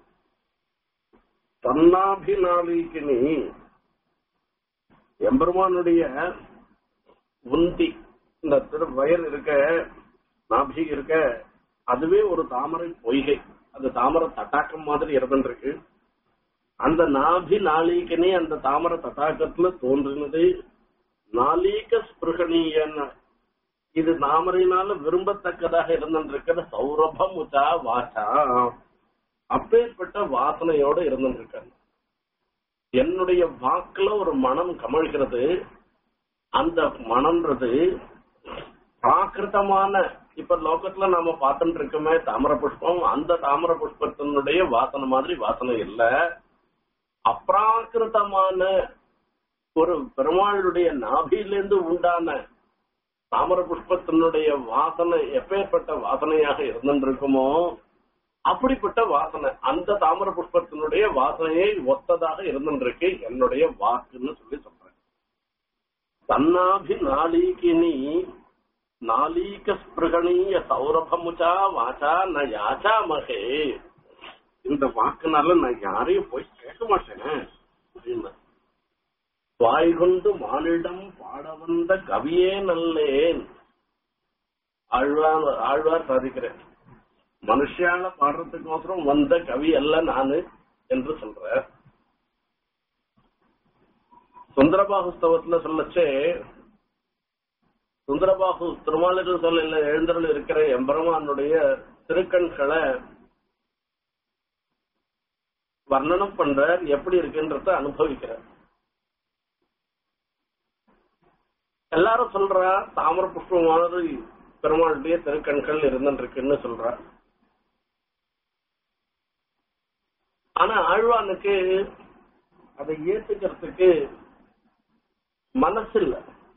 தன்னாபி நாளீகினி எம்பெருமானுடைய உந்தி இந்த திரு வயர் இருக்க நாபி இருக்க அதுவே ஒரு தாமரை பொய்கை அந்த தாமரை தட்டாக்கம் மாதிரி இருந்துருக்கு அந்த நாபி நாளீகனே அந்த தாமரை தட்டாக்கத்துல தோன்றினது நாளீக ஸ்பிருகணீயன் இது தாமரையினால விரும்பத்தக்கதாக இருந்திருக்கிற சௌரபம் உச்சா வாச்சா அப்பேற்பட்ட வாசனையோட இருந்திருக்காங்க என்னுடைய வாக்குல ஒரு மனம் கமழ்கிறது அந்த மனம்ன்றது பிராகிருத்தமான இப்ப லோகத்துல நாம பார்த்துட்டு இருக்கோமே தாமர புஷ்பம் அந்த தாமர புஷ்பத்தினுடைய வாசனை மாதிரி வாசனை இல்ல அப்ராகிருத்தமான ஒரு பெருமாளுடைய நாபியிலிருந்து உண்டான தாமர புஷ்பத்தினுடைய வாசனை எப்பேற்பட்ட வாசனையாக இருந்திருக்குமோ அப்படிப்பட்ட வாசனை அந்த தாமர புஷ்பத்தினுடைய வாசனையை ஒத்ததாக இருந்திருக்கு என்னுடைய வாக்குன்னு சொல்லி சொல்றேன் தன்னாபி நாளீகினி நாளீக ஸ்பிருகணீய சௌரபமுச்சா வாச்சா ந யாச்சாமகே இந்த வாக்குனால நான் யாரையும் போய் கேட்க மாட்டேன் அப்படின்னு வாய் கொண்டு மானிடம் பாட வந்த கவியே நல்லேன் ஆழ்வார் ஆழ்வார் சாதிக்கிறேன் மனுஷால பாடுறதுக்கோசரம் வந்த கவி அல்ல நானு என்று சொல்ற சுந்தரபாகுஸ்தவத்துல சொல்லச்சே சுந்தரபாகு திருமாலிரு சொல்ல எழுந்தருள் இருக்கிற எம்பெருமானுடைய திருக்கண்களை வர்ணனம் பண்றார் எப்படி இருக்குன்றத அனுபவிக்கிறார் எல்லாரும் சொல்றா தாமர புஷ்பம் மாதிரி பெருமாளுடைய திருக்கண்கள் இருந்துருக்குன்னு சொல்றா ஆனா ஆழ்வானுக்கு அதை ஏத்துக்கிறதுக்கு மனசு இல்ல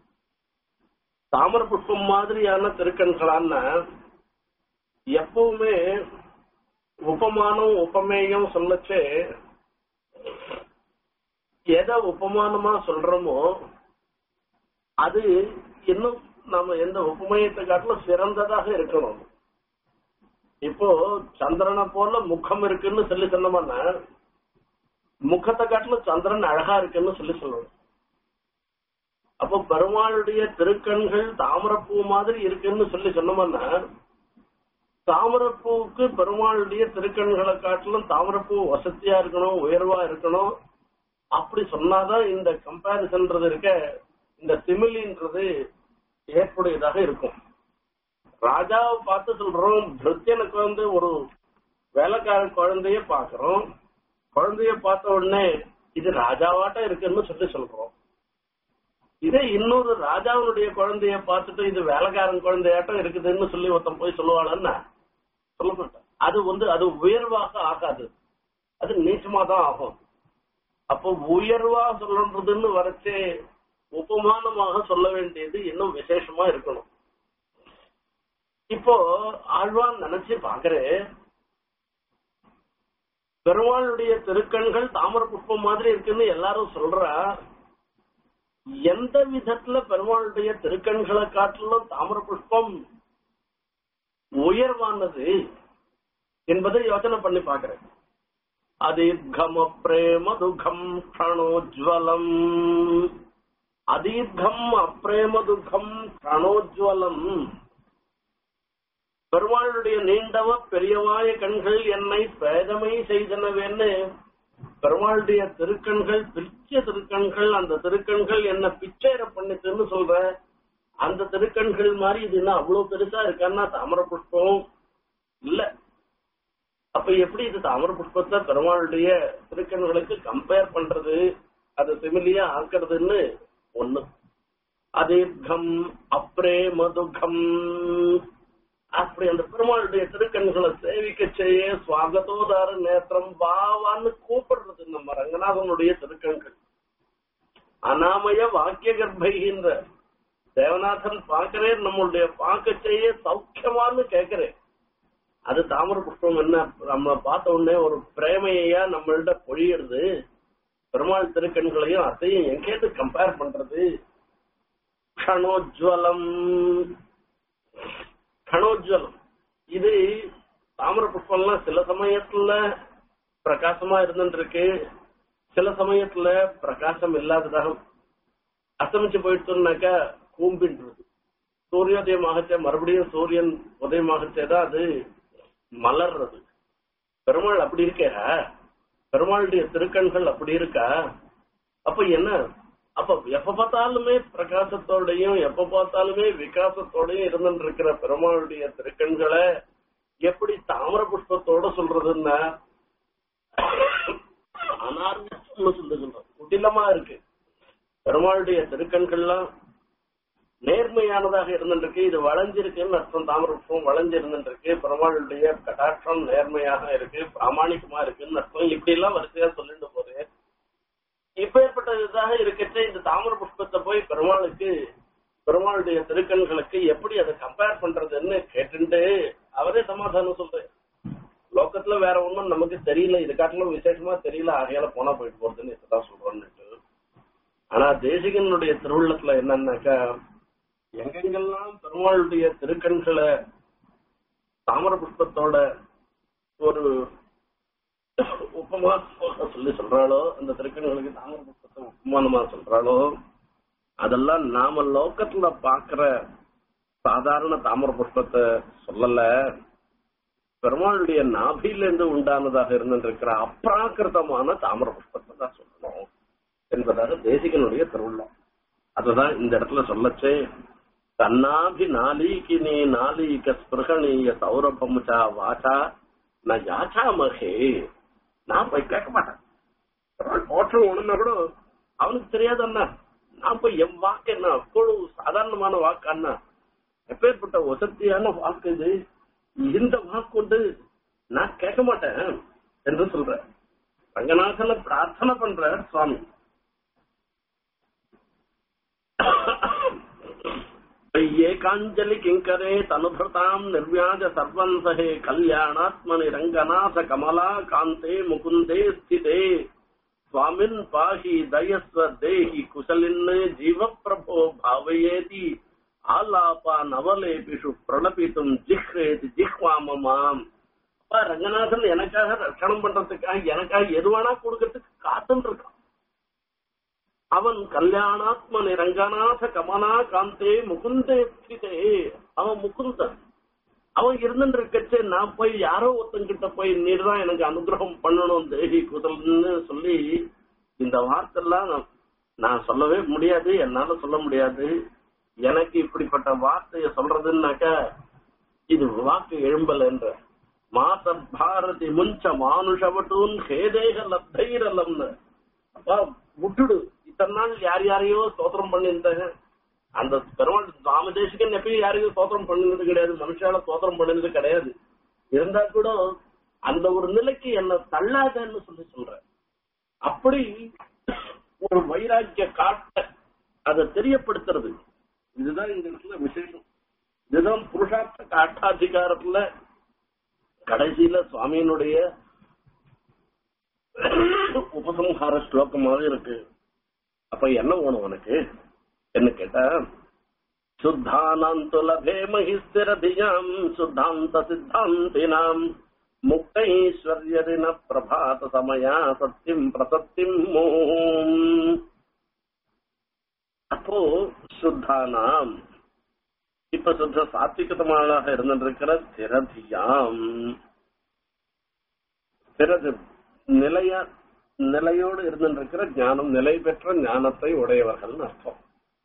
தாமர புஷ்பம் மாதிரியான திருக்கண்களான்னா எப்பவுமே உபமானம் உபமேயம் சொல்லச்சே எதை உபமானமா சொல்றோமோ அது இன்னும் நம்ம எந்த உபமயத்தை காட்டிலும் சிறந்ததாக இருக்கணும் இப்போ சந்திரனை போல முகம் இருக்குன்னு சொல்லி சொன்னோம்னா முகத்தை காட்டிலும் சந்திரன் அழகா இருக்குன்னு சொல்லி சொல்லணும் அப்போ பெருமாளுடைய திருக்கண்கள் தாமரப்பூ மாதிரி இருக்குன்னு சொல்லி சொன்னோம்னா தாமரப்பூவுக்கு பெருமாளுடைய திருக்கண்களை காட்டிலும் தாமரப்பூ வசதியா இருக்கணும் உயர்வா இருக்கணும் அப்படி சொன்னாதான் இந்த கம்பாரிசன்றது இருக்க இந்த சிமிலின்றது ஏற்புடையதாக இருக்கும் ராஜாவை பார்த்து சொல்றோம் பிருத்தியனுக்கு வந்து ஒரு வேலைக்கார குழந்தைய பாக்குறோம் குழந்தைய பார்த்த உடனே இது ராஜாவாட்டம் இருக்குன்னு சொல்லி சொல்றோம் இதே இன்னொரு ராஜாவினுடைய குழந்தைய பார்த்துட்டு இது வேலைக்காரன் குழந்தையாட்டம் இருக்குதுன்னு சொல்லி ஒருத்தன் போய் சொல்லுவாளன்னா சொல்ல மாட்டான் அது வந்து அது உயர்வாக ஆகாது அது நீச்சமா தான் ஆகும் அப்போ உயர்வா சொல்றதுன்னு வரைச்சே உபமானமாக சொல்ல வேண்டியது இன்னும் விசேஷமா இருக்கணும் இப்போ ஆழ்வான் நினைச்சு பாக்குறேன் பெருமாளுடைய திருக்கண்கள் தாமர புஷ்பம் மாதிரி இருக்குன்னு எல்லாரும் சொல்றா எந்த விதத்துல பெருமாளுடைய திருக்கண்களை காட்டிலும் தாமர புஷ்பம் உயர்வானது என்பதை யோசனை பண்ணி பாக்குறேன் அதீர்கம பிரேம துகம் க்ஷணோஜ்வலம் அதீர்கம் அப்பிரேம துகம் க்ஷணோஜ்வலம் பெருமாளுடைய நீண்டவ பெரியவாய கண்கள் என்னை பேதமை செய்தனவேன்னு பெருமாளுடைய திருக்கண்கள் பிரிச்ச திருக்கண்கள் அந்த திருக்கண்கள் என்ன பிச்சைர பண்ணிச்சுன்னு சொல்ற அந்த திருக்கண்கள் மாதிரி இது என்ன அவ்வளவு பெருசா இருக்கான்னா தாமர புஷ்பம் இல்ல அப்ப எப்படி இது தாமர புஷ்பத்தை பெருமாளுடைய திருக்கண்களுக்கு கம்பேர் பண்றது அது சிமிலியா ஆக்குறதுன்னு ஒண்ணு அதீர்கம் அப்ரேம துகம் அப்படி அந்த பெருமாளுடைய திருக்கண்களை சேவிக்க செய்ய சுவாகத்தோதார நேத்திரம் வாவான்னு கூப்பிடுறது நம்ம ரங்கநாதனுடைய திருக்கண்கள் அனாமய வாக்கிய கர்ப்பைகின்ற தேவநாதன் பார்க்கிறேன் நம்மளுடைய பார்க்க செய்ய சௌக்கியமான்னு கேட்கிறேன் அது தாமர புஷ்பம் என்ன நம்ம பார்த்த உடனே ஒரு பிரேமையா நம்மள்ட பொழியிறது பெருமாள் திருக்கண்களையும் அதையும் எங்கேருந்து கம்பேர் பண்றது கணோஜ்வலம் கணோஜ்வலம் இது தாமர புஷ்பம்லாம் சில சமயத்துல பிரகாசமா இருந்துட்டு இருக்கு சில சமயத்துல பிரகாசம் இல்லாததாக அஸ்தமிச்சு போயிடுச்சுனாக்கா கூம்பின்றது சூரியோதயம் ஆகச்சே மறுபடியும் சூரியன் உதயமாகச்சே தான் அது மலர்றது பெருமாள் அப்படி இருக்கா பெருமாளுடைய திருக்கண்கள் அப்படி இருக்கா அப்ப என்ன அப்ப எப்ப பார்த்தாலுமே பிரகாசத்தோடையும் எப்ப பார்த்தாலுமே விகாசத்தோடையும் இருந்துட்டு இருக்கிற பெருமாளுடைய திருக்கண்களை எப்படி தாமர புஷ்பத்தோட சொல்றதுன்னா அனார்கம்னு சொல்லுகின்றோம் குட்டிலமா இருக்கு பெருமாளுடைய திருக்கண்கள்லாம் நேர்மையானதாக இருந்துருக்கு இது வளைஞ்சிருக்குன்னு அர்த்தம் தாமர புஷ்பம் வளைஞ்சு இருந்துருக்கு பெருமாளுடைய கடாட்சம் நேர்மையாக இருக்கு பிராமணிகமா இருக்குன்னு அர்த்தம் இப்படி எல்லாம் வரிசையா சொல்லிட்டு போறேன் இப்பேற்பட்ட இதாக இருக்கச்சே இந்த தாமர புஷ்பத்தை போய் பெருமாளுக்கு பெருமாளுடைய திருக்கண்களுக்கு எப்படி அதை கம்பேர் பண்றதுன்னு கேட்டுட்டு அவரே சமாதானம் சொல்றேன் லோக்கத்துல வேற ஒண்ணும் நமக்கு தெரியல இது காட்டிலும் விசேஷமா தெரியல ஆகையால போனா போயிட்டு போறதுன்னு இப்பதான் சொல்றோம்னுட்டு ஆனா தேசிகனுடைய திருவுள்ளத்துல என்னன்னாக்கா எங்கெங்கெல்லாம் பெருமாளுடைய திருக்கண்களை தாமர புஷ்பத்தோட ஒரு உப்பமா சொல்லி சொல்றாளோ அந்த திருக்கண்களுக்கு தாமர புஷ்பத்தை உப்பமானமா சொல்றாளோ அதெல்லாம் நாம லோக்கத்துல பாக்குற சாதாரண தாமர புஷ்பத்தை சொல்லல பெருமாளுடைய நாபில இருந்து உண்டானதாக இருந்திருக்கிற அப்ராக்கிருதமான தாமர புஷ்பத்தை தான் சொல்லணும் என்பதாக தேசிகனுடைய திருவிழம் அதுதான் இந்த இடத்துல சொல்லச்சே தன்னாபி நாளீகி நீ நாளீக ஸ்பிருகணீய சௌரபமுச்சா வாச்சா நான் யாச்சாமகே நான் போய் கேட்க மாட்டேன் போற்றம் ஒண்ணுன்னா கூட அவனுக்கு தெரியாது அண்ணா நான் போய் என் வாக்கு என்ன அவ்வளவு சாதாரணமான வாக்கு அண்ணா எப்பேற்பட்ட வசதியான வாக்கு இது இந்த வாக்கொண்டு நான் கேட்க மாட்டேன் என்று சொல்ற ரங்கநாதனை பிரார்த்தனை பண்ற சுவாமி ஏகாஞ்சலி கிங்கரே தனுபிரதாம் நிர்வியாஜ சர்வம் சகே கல்யாணாத்மனி ரங்கநாத கமலா காந்தே முகுந்தே ஸ்திதே சுவாமின் பாஹி தயஸ்வ தேஹி குசலின் ஜீவ பிரபோ பாவயேதி ஆலாபா நவலேபிஷு பிரணபித்தும் ஜிஹ்ரேதி ஜிஹ்வாமமாம் அப்பா ரங்கநாதன் எனக்காக ரட்சணம் பண்றதுக்காக எனக்காக எதுவானா கொடுக்கறதுக்கு காத்துட்டு இருக்கான் அவன் கல்யாணாத்ம ரங்கநாத கமனா காந்தே முகுந்தே ஸ்திதே அவன் முகுந்தன் அவன் இருந்துட்டு இருக்கச்சே நான் போய் யாரோ ஒருத்தங்கிட்ட போய் நீர் தான் எனக்கு அனுகிரகம் பண்ணணும் தேகி குதல்னு சொல்லி இந்த வார்த்தைலாம் நான் சொல்லவே முடியாது என்னால சொல்ல முடியாது எனக்கு இப்படிப்பட்ட வார்த்தைய சொல்றதுன்னாக்கா இது வாக்கு எழும்பல் என்ற மாத பாரதி முஞ்ச மானுஷவட்டூன் ஹேதேக லத்தைரலம்னு அப்பா விட்டுடு இத்தனை நாள் யார் யாரையோ ஸ்தோத்திரம் பண்ணியிருந்தாங்க அந்த பெருமாள் சுவாமி தேசிகன் எப்பயும் யாரையும் ஸ்தோத்திரம் பண்ணினது கிடையாது மனுஷால ஸ்தோத்திரம் பண்ணினது கிடையாது இருந்தா கூட அந்த ஒரு நிலைக்கு என்ன தள்ளாதன்னு சொல்லி சொல்றேன் அப்படி ஒரு வைராக்கிய காட்ட அதை தெரியப்படுத்துறது இதுதான் இந்த இடத்துல விசேஷம் இதுதான் புருஷார்த்த காட்டாதிகாரத்துல கடைசியில சுவாமியினுடைய உபசம்ஹார ஸ்லோகமாக இருக்கு அப்ப என்ன வேணும் உனக்கு என்ன கேட்டா சுத்தானாந்து லபே மகிஸ்திரதியாம் சுத்தாந்த சித்தாந்தினாம் முக்தைஸ்வர்யதின பிரபாத சமயா சத்தியம் பிரசத்தியம் மோம் அப்போ சுத்தானாம் இப்ப சுத்த சாத்விகதமாக இருந்திருக்கிற திரதியாம் பிறகு நிலைய நிலையோடு இருந்திருக்கிற ஞானம் நிலை பெற்ற ஞானத்தை உடையவர்கள் அர்த்தம்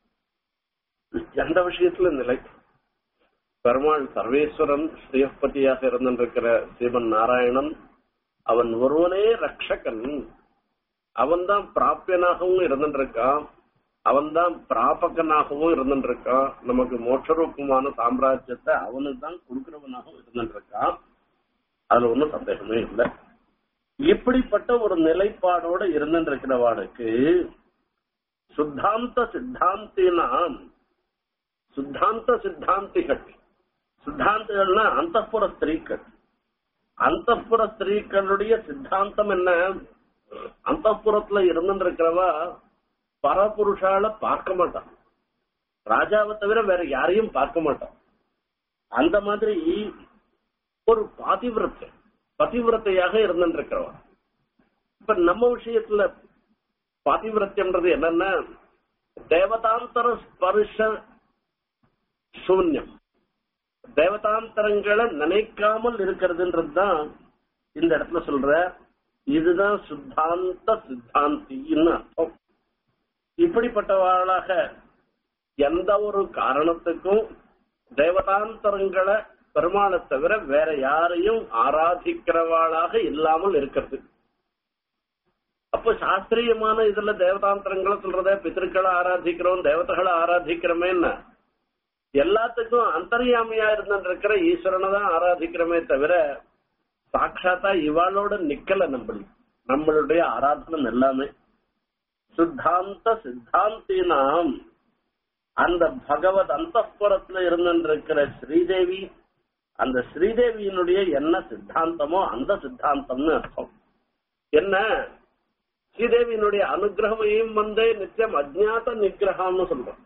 எந்த விஷயத்துல நிலை பெருமாள் சர்வேஸ்வரன் ஸ்ரீயப்பதியாக இருந்திருக்கிற சிவன் நாராயணன் அவன் ஒருவனே ரக்ஷகன் அவன்தான் பிராப்பியனாகவும் இருந்திருக்கான் அவன்தான் பிராபகனாகவும் இருந்திருக்கான் நமக்கு மோட்சரூபமான சாம்ராஜ்யத்தை அவனுக்கு தான் கொடுக்கிறவனாகவும் இருந்திருக்கான் அதுல ஒன்றும் சந்தேகமே இல்லை இப்படிப்பட்ட ஒரு நிலைப்பாடோட இருந்திருக்கிறவாளுக்கு சுத்தாந்த சித்தாந்தினாம் சுத்தாந்த சித்தாந்திகள் சித்தாந்திகள்னா அந்தப்புற ஸ்திரீக்கள் அந்தப்புற ஸ்திரீக்களுடைய சித்தாந்தம் என்ன அந்தப்புறத்துல இருந்துருக்கிறவா பரபுருஷால பார்க்க மாட்டான் ராஜாவை தவிர வேற யாரையும் பார்க்க மாட்டான் அந்த மாதிரி ஒரு பாதிவிரத்தை பதிவிரத்தையாக இருந்துருக்கிறவா இப்ப நம்ம விஷயத்துல பாதிவிரத்தியம்ன்றது என்னன்னா தேவதாந்தர ஸ்பர்ஷ சூன்யம் தேவதாந்தரங்களை நினைக்காமல் இருக்கிறதுன்றது தான் இந்த இடத்துல சொல்ற இதுதான் சுத்தாந்த சித்தாந்தின்னு அர்த்தம் இப்படிப்பட்டவாளாக எந்த ஒரு காரணத்துக்கும் தேவதாந்தரங்களை பெருமாளை தவிர வேற யாரையும் ஆராதிக்கிறவாளாக இல்லாமல் இருக்கிறது அப்ப சாஸ்திரியமான இதுல தேவதாந்திரங்களை சொல்றத பித்திருக்களை ஆராதிக்கிறோம் தேவதைகளை ஆராதிக்கிறோமேன்னா எல்லாத்துக்கும் அந்தர்யாமியா இருந்திருக்கிற ஈஸ்வரனை தான் ஆராதிக்கிறோமே தவிர சாட்சாத்தா இவாளோட நிக்கல நம்ம நம்மளுடைய ஆராதனம் எல்லாமே சித்தாந்த சித்தாந்தினாம் அந்த பகவத் அந்தப்புறத்துல இருந்திருக்கிற ஸ்ரீதேவி அந்த ஸ்ரீதேவியினுடைய என்ன சித்தாந்தமோ அந்த சித்தாந்தம்னு அர்த்தம் என்ன ஸ்ரீதேவியினுடைய அனுகிரகமையும் வந்து நிச்சயம் அஜ்ஞாத நிகிரகம்னு சொல்றோம்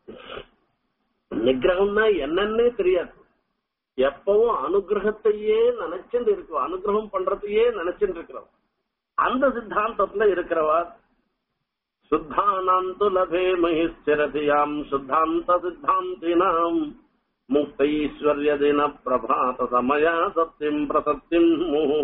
நிகிரகம்னா என்னன்னே தெரியாது எப்பவும் அனுகிரகத்தையே நினைச்சுட்டு இருக்கும் அனுகிரகம் பண்றதையே நினைச்சுட்டு இருக்கிறோம் அந்த சித்தாந்தத்துல இருக்கிறவா சுத்தானாந்து லபே மகிஸ்திரதியாம் சுத்தாந்த சித்தாந்தினாம் முக்தைஸ்வர்யதின பிரபாத சமயா சத்தியம் பிரசத்தியம்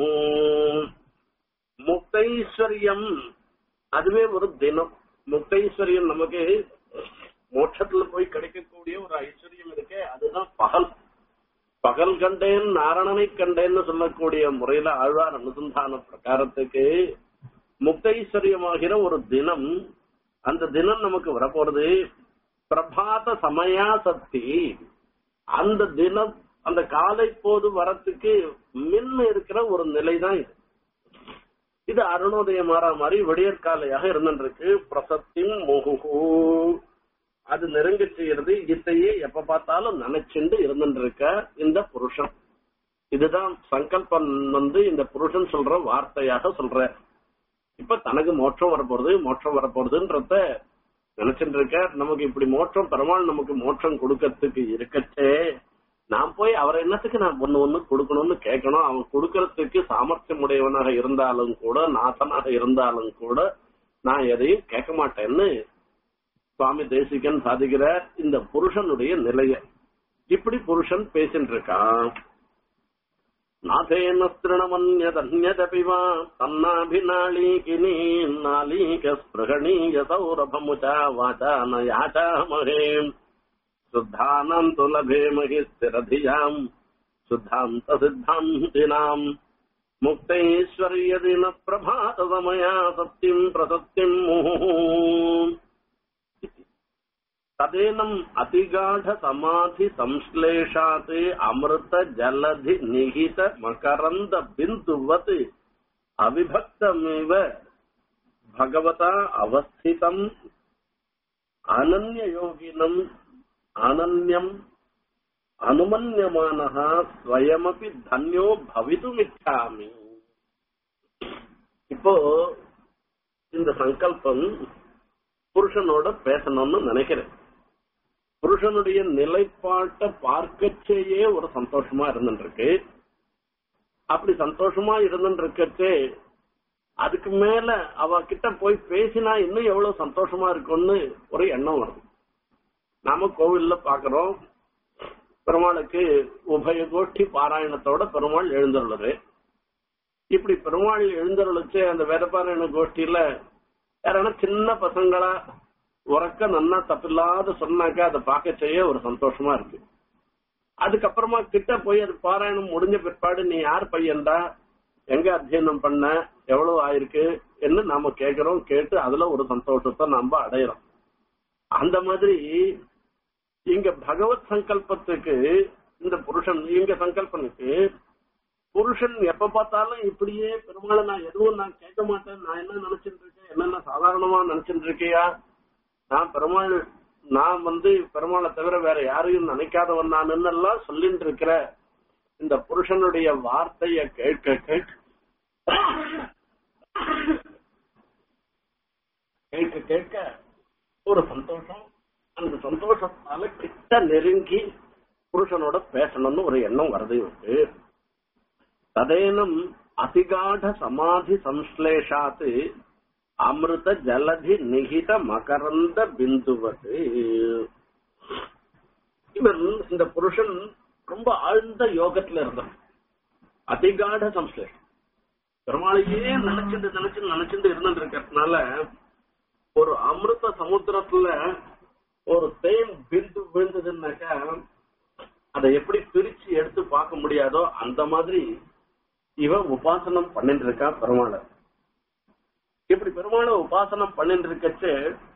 முக்தைஸ்வர்யம் அதுவே ஒரு தினம் முக்தைஸ்வர்யம் நமக்கு மோட்சத்துல போய் கிடைக்கக்கூடிய ஒரு ஐஸ்வர்யம் இருக்கே அதுதான் பகல் பகல் கண்டேன் நாரணனை கண்டேன்னு சொல்லக்கூடிய முறையில ஆழ்வார் அனுசந்தான பிரகாரத்துக்கு முக்தைஸ்வரியமாகிற ஒரு தினம் அந்த தினம் நமக்கு வரப்போறது பிரபாத சமயா சக்தி அந்த தினம் அந்த காலை போது வரத்துக்கு மின் இருக்கிற ஒரு நிலைதான் இது இது அருணோதயம் மாறா மாதிரி விடியற்காலையாக இருந்துருக்கு பிரசத்தின் முகுகு அது நெருங்க செய்யறது இதையே எப்ப பார்த்தாலும் நினைச்சுண்டு இருந்துருக்க இந்த புருஷன் இதுதான் சங்கல்பம் வந்து இந்த புருஷன் சொல்ற வார்த்தையாக சொல்ற இப்ப தனக்கு மோட்சம் வரப்போறது மோட்சம் வரப்போறதுன்றத நினைச்சுட்டு இருக்க நமக்கு இப்படி மோட்சம் பெருமாள் நமக்கு மோட்சம் கொடுக்கறதுக்கு இருக்கச்சே நான் போய் அவர் என்னத்துக்கு நான் ஒண்ணு ஒண்ணு கொடுக்கணும்னு கேட்கணும் அவன் கொடுக்கறதுக்கு சாமர்த்தியம் உடையவனாக இருந்தாலும் கூட நாசனாக இருந்தாலும் கூட நான் எதையும் கேட்க மாட்டேன்னு சுவாமி தேசிகன் சாதிக்கிறார் இந்த புருஷனுடைய நிலைய இப்படி புருஷன் பேசிட்டு இருக்கான் நாதேன ஸ்திருணமன்யதன்யதபி வா தன்னாபிநாளீகினி நாளீக ஸ்பிருகணீய சௌரபமுச்சா வாச்சா ந யாச்சாமஹே சுத்தானம் து லபேமஹி ஸ்திரதியாம் சுத்தாந்த சித்தாந்தினாம் முக்தைஸ்வர்யதின பிரபாத சமயா சத்தியம் பிரசத்தியம் முஹு ததேனம் அதிகாಢ சமாதி சம்ஸ்லேஷாத் அமிர்த ஜலதி நிகித மகரந்த பிந்துவத் அவிபக்தமிவ பகவதா அவஸ்திதம் அனன்ய யோகினம் அனன்யம் அனுமன்யமானः ஸ்வயமபி தன்யோ பவிதுமிச்சாமி இப்போ இந்த சங்கல்பம் புருஷனோட பேசணும்னு நினைக்கிறேன் புருஷனுடைய நிலைப்பாட்டை பார்க்கச்சேயே ஒரு சந்தோஷமா இருந்துருக்கு அப்படி சந்தோஷமா இருந்துருக்கச்சே அதுக்கு மேல அவ கிட்ட போய் பேசினா இன்னும் எவ்வளவு சந்தோஷமா இருக்கும்னு ஒரு எண்ணம் வருது நாம கோவில்ல பாக்குறோம் பெருமாளுக்கு உபய கோஷ்டி பாராயணத்தோட பெருமாள் எழுந்துள்ளது இப்படி பெருமாள் எழுந்தருளுச்சு அந்த வேதபாராயண கோஷ்டியில யாரான சின்ன பசங்களா உறக்க நன்னா தப்பில்லாத சொன்னாக்கா அதை பார்க்க செய்ய ஒரு சந்தோஷமா இருக்கு அதுக்கப்புறமா கிட்ட போய் அது பாராயணம் முடிஞ்ச பிற்பாடு நீ யார் பையன்டா எங்க அத்தியனம் பண்ண எவ்வளவு ஆயிருக்கு என்று நாம கேக்குறோம் கேட்டு அதுல ஒரு சந்தோஷத்தை நாம அடையிறோம் அந்த மாதிரி இங்க பகவத் சங்கல்பத்துக்கு இந்த புருஷன் இங்க சங்கல்பனுக்கு புருஷன் எப்ப பார்த்தாலும் இப்படியே பெருமாளை நான் எதுவும் நான் கேட்க மாட்டேன் நான் என்ன நினைச்சிட்டு இருக்கேன் என்னென்ன சாதாரணமா நினைச்சிட்டு இருக்கியா நான் பெருமாள் நான் வந்து பெருமாளை தவிர வேற யாரையும் நினைக்காதவன் நான் எல்லாம் சொல்லிட்டு இருக்கிற இந்த புருஷனுடைய வார்த்தைய கேட்க கேட்க கேட்க கேட்க ஒரு சந்தோஷம் அந்த சந்தோஷத்தால கிட்ட நெருங்கி புருஷனோட பேசணும்னு ஒரு எண்ணம் வருது இவருக்கு ததேனம் அதிகாட சமாதி சம்ஸ்லேஷாத்து அமிர்த ஜலதி நிகித மகரந்த பிந்துவது இவன் இந்த புருஷன் ரொம்ப ஆழ்ந்த யோகத்துல இருந்தான் அதிகாட சம்ஸ்லேஷம் பெருமாளையே நினைச்சிட்டு நினைச்சு நினைச்சிட்டு இருந்துட்டு இருக்கிறதுனால ஒரு அமிர்த சமுத்திரத்துல ஒரு தேன் பிந்து விழுந்ததுன்னாக்கா அதை எப்படி பிரிச்சு எடுத்து பார்க்க முடியாதோ அந்த மாதிரி இவன் உபாசனம் பண்ணிட்டு இருக்கான் பெருமாளை இப்படி பெருமாளை உபாசனம் பண்ணிட்டு இருக்கச்சு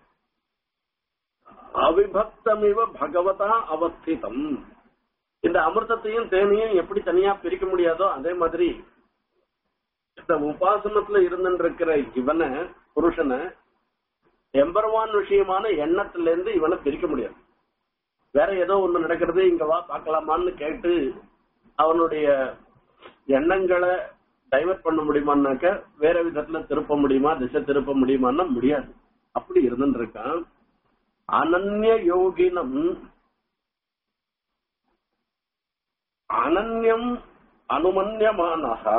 அவிபக்தமிவ பகவதா அவஸ்திதம் இந்த அமிர்தத்தையும் தேனையும் எப்படி தனியா பிரிக்க முடியாதோ அதே மாதிரி இந்த உபாசனத்துல இருந்துட்டு இருக்கிற இவனை புருஷனை எம்பெருமான் விஷயமான எண்ணத்துல இருந்து இவனை பிரிக்க முடியாது வேற ஏதோ ஒண்ணு நடக்கிறது இங்க வா பார்க்கலாமான்னு கேட்டு அவனுடைய எண்ணங்களை டைவர்ட் பண்ண முடியுமான்னாக்க வேற விதத்துல திருப்ப முடியுமா திசை திருப்ப முடியுமான்னா முடியாது அப்படி இருந்துட்டு இருக்கான் அனன்ய யோகினம் அனன்யம் அனுமன்யமானஹா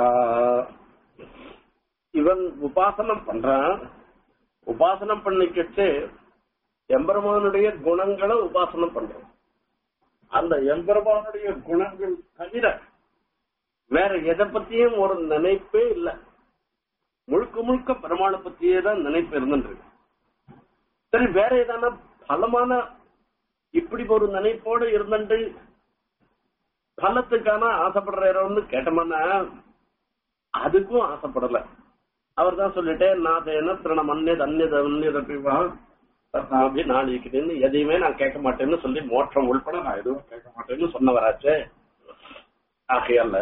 இவன் உபாசனம் பண்றான் உபாசனம் பண்ணிக்கிட்டு எம்பெருமானுடைய குணங்களை உபாசனம் பண்றான் அந்த எம்பெருமானுடைய குணங்கள் தவிர வேற எதை பத்தியும் ஒரு நினைப்பே இல்ல முழுக்க முழுக்க பெருமாளை பத்தியே தான் நினைப்பு இருந்துருக்கு சரி வேற ஏதான பலமான இப்படி ஒரு நினைப்போடு இருந்துட்டு பலத்துக்கான ஆசைப்படுறவன்னு கேட்டோம்னா அதுக்கும் ஆசைப்படல அவர் தான் சொல்லிட்டே நான் என்ன திரணம் அந்நியது அந்நியது அந்நியதப்பிவா தத்தாபி நாளைக்குன்னு எதையுமே நான் கேட்க மாட்டேன்னு சொல்லி மோட்சம் உள்பட நான் எதுவும் கேட்க மாட்டேன்னு சொன்னவராச்சே ஆகையால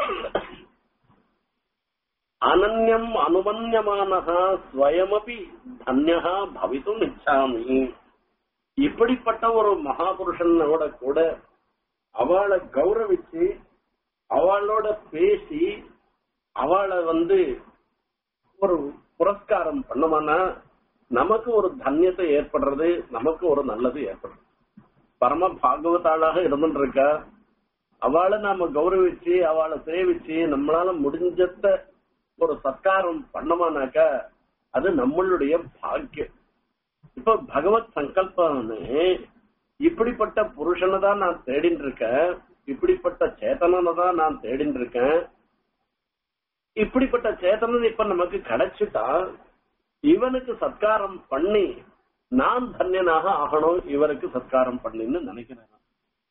அனன்யம் அனுமன்யமானஹா ஸ்வயமபி தன்யஹா பவித்தும் இச்சாமி இப்படிப்பட்ட ஒரு மகாபுருஷனோட கூட அவளை கௌரவிச்சு அவளோட பேசி அவளை வந்து ஒரு புரஸ்காரம் பண்ணோம்னா நமக்கு ஒரு தன்யத்தை ஏற்படுறது நமக்கு ஒரு நல்லது ஏற்படுறது பரம பாகவதாளாக இருந்துட்டு இருக்கா அவளை நாம கௌரவிச்சு அவளை சேவிச்சு நம்மளால முடிஞ்சத ஒரு சத்காரம் பண்ணோமானாக்கா அது நம்மளுடைய பாக்கியம் இப்ப பகவத் சங்கல்பம்னு இப்படிப்பட்ட புருஷனை தான் நான் தேடின்னு இருக்கேன் இப்படிப்பட்ட சேத்தனனை தான் நான் தேடின்னு இருக்கேன் இப்படிப்பட்ட சேத்தனன் இப்ப நமக்கு கிடைச்சிட்டா இவனுக்கு சத்காரம் பண்ணி நான் தன்யனாக ஆகணும் இவருக்கு சத்காரம் பண்ணின்னு நினைக்கிறேன்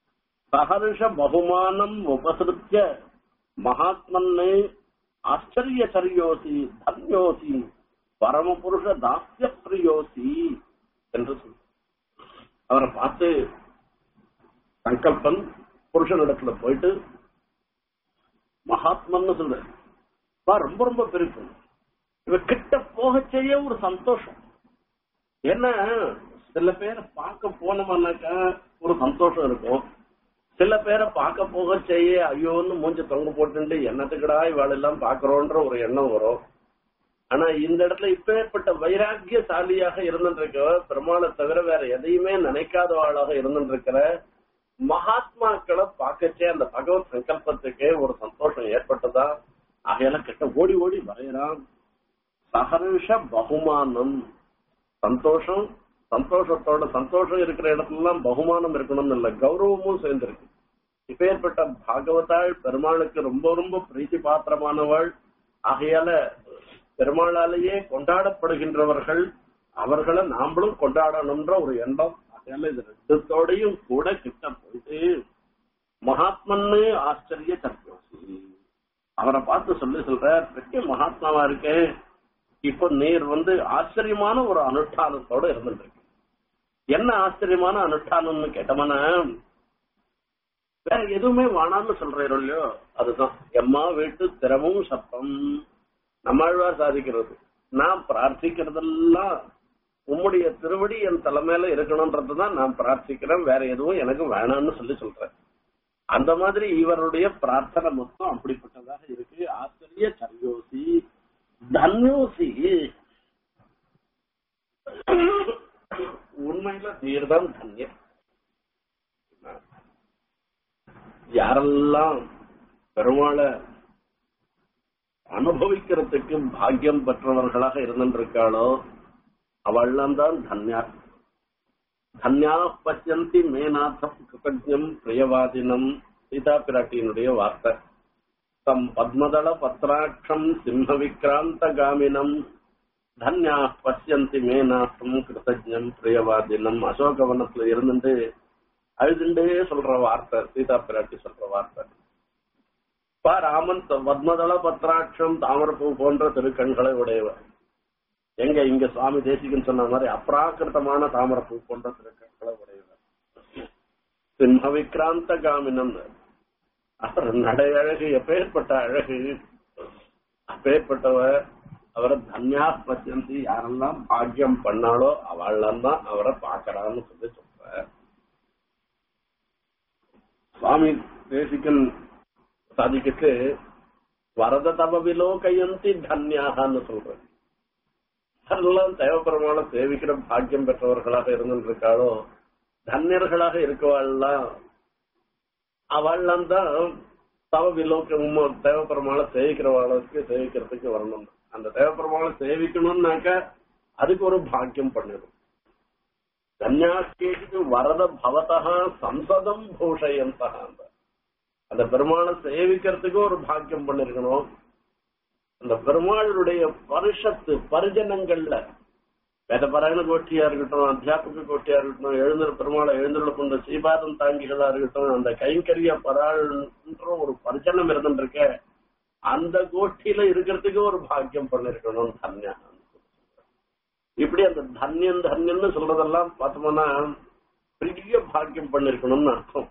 சஹர்ஷ பகுமானம் உபசிருத்திய மகாத்மன்னு ஆச்சரியச்சரியோசி தன்யோசி பரமபுருஷ தாஸ்ய பிரியோசி என்று சொல் அவரை பார்த்து சங்கல்பன் புருஷனிடத்துல போயிட்டு மகாத்மன்னு சொல்ற ரொம்ப ரொம்ப பெருக்கும் இவ கிட்ட போக செய்ய ஒரு சந்தோஷம் ஏன்னா சில பேரை பார்க்க போனோம்னாக்கா ஒரு சந்தோஷம் இருக்கும் சில பேரை பார்க்க போக செய்ய ஐயோன்னு மூஞ்ச தொங்க போட்டுட்டு என்னத்துக்குடா இவாள் எல்லாம் பாக்குறோன்ற ஒரு எண்ணம் வரும் ஆனா இந்த இடத்துல இப்பேற்பட்ட வைராக்கியசாலியாக இருந்துருக்க பெருமாளை தவிர வேற எதையுமே நினைக்காதவாளாக இருந்துருக்கிற மகாத்மாக்களை பார்க்கச்சே அந்த பகவத் சங்கல்பத்துக்கு ஒரு சந்தோஷம் ஏற்பட்டதா ஆகையால கிட்ட ஓடி ஓடி வரையறான் சகர்ஷ பகுமானம் சந்தோஷம் சந்தோஷத்தோட சந்தோஷம் இருக்கிற இடத்துலலாம் பகுமானம் இருக்கணும்னு இல்ல கௌரவமும் சேர்ந்திருக்கு இப்பேற்பட்ட பாகவதாள் பெருமாளுக்கு ரொம்ப ரொம்ப பிரீத்தி பாத்திரமானவள் ஆகையால பெருமாளாலேயே கொண்டாடப்படுகின்றவர்கள் அவர்களை நாமளும் கொண்டாடணும்ன்ற ஒரு எண்ணம் ஆகையால இது ரெண்டுத்தோடையும் கூட கிட்ட போயிட்டு மகாத்மன்னு ஆச்சரிய சர்க்கோசி அவரை பார்த்து சொல்லி சொல்ற பெரிய மகாத்மாவா இருக்கேன் இப்ப நீர் வந்து ஆச்சரியமான ஒரு அனுஷ்டானத்தோட இருந்துட்டு இருக்கு என்ன ஆச்சரியமான அனுஷ்டானம்னு கேட்டோம்னா வேற எதுவுமே வேணாம்னு சொல்றீரோ இல்லையோ அதுதான் எம்மா வீட்டு திறமும் சத்தம் நம்மாழ்வார் சாதிக்கிறது நான் பிரார்த்திக்கிறதெல்லாம் உம்முடைய திருவடி என் தலைமையில இருக்கணும்ன்றதுதான் நான் பிரார்த்திக்கிறேன் வேற எதுவும் எனக்கு வேணாம்னு சொல்லி சொல்றேன் அந்த மாதிரி இவருடைய பிரார்த்தனை மொத்தம் அப்படிப்பட்டதாக இருக்கு ஆச்சரிய சர்யோசி தன்யோசி உண்மையில நீர்தான் தன்யம் யாரெல்லாம் பெருமாளை அனுபவிக்கிறதுக்கு பாக்கியம் பெற்றவர்களாக இருந்திருக்காளோ அவள்லாம் தான் தன்யா தன்யா பசியந்தி மேநாதம் கிருதஜம் பிரியவாதினம் சீதா பிராட்டியினுடைய வார்த்தை தம் பத்மதள பத்ராட்சம் சிம்ம விக்ராந்த காமினம் தன்யா பசியந்தி மேநாசம் கிருதஜம் பிரியவாதினம் அசோகவனத்துல இருந்துட்டு அழுதுண்டே சொல்ற வார்த்தை சீதா பிராட்டி சொல்ற வார்த்தை பா ராமன் பத்மதள பத்ராட்சம் தாமரப்பூ போன்ற திருக்கண்களை உடையவர் எங்க இங்க சுவாமி தேசிகன் சொன்ன மாதிரி அப்ராக்கிருத்தமான தாமரப்பூ போன்ற திருக்கண்களை உடையவர் சிம்ம விக்ராந்த காமினம் அவர் நடை அழகு எப்பேற்பட்ட அழகு அப்பேற்பட்டவர் அவரை தன்யா பச்சந்தி யாரெல்லாம் பாக்கியம் பண்ணாலோ அவள்லாம் தான் அவரை பாக்கறான்னு சொல்லி சொல்ற சுவாமி தேசிகன் சாதிக்கிட்டு வரத தவ விலோகயந்தி தன்யாகான்னு சொல்றேன் யாரெல்லாம் தேவபெருமான சேவிக்கிற பாக்கியம் பெற்றவர்களாக இருந்திருக்காளோ தன்யர்களாக இருக்கவாள்லாம் அவள்லாம் தான் தவ விலோக்கம் தேவபெருமாளை சேவிக்கிறவாளுக்கு சேவிக்கிறதுக்கு வரணும் அந்த தேவபெருமாளை சேவிக்கணும்னாக்க அதுக்கு ஒரு பாக்கியம் பண்ணிடும் கன்யாஸ்கேக்கு வரத பவதா சம்சதம் பூஷயந்தா அந்த பெருமாளை சேவிக்கிறதுக்கு ஒரு பாக்கியம் பண்ணிருக்கணும் அந்த பெருமாளுடைய பரிஷத்து பரிஜனங்கள்ல வேதபராயண கோஷ்டியா இருக்கட்டும் அத்தியாபக கோஷ்டியா இருக்கட்டும் எழுந்தர் பெருமாளை எழுந்துள்ள கொண்ட சீபாதம் தாங்கிகளா இருக்கட்டும் அந்த கைங்கரிய பராள்ன்ற ஒரு பரிஜனம் இருந்துருக்க அந்த கோஷ்டியில இருக்கிறதுக்கு ஒரு பாக்கியம் பண்ணிருக்கணும் தன்யா இப்படி அந்த தன்யம் தன்யம்னு சொல்றதெல்லாம் பார்த்தோம்னா பெரிய பாக்கியம் பண்ணிருக்கணும்னு அர்த்தம்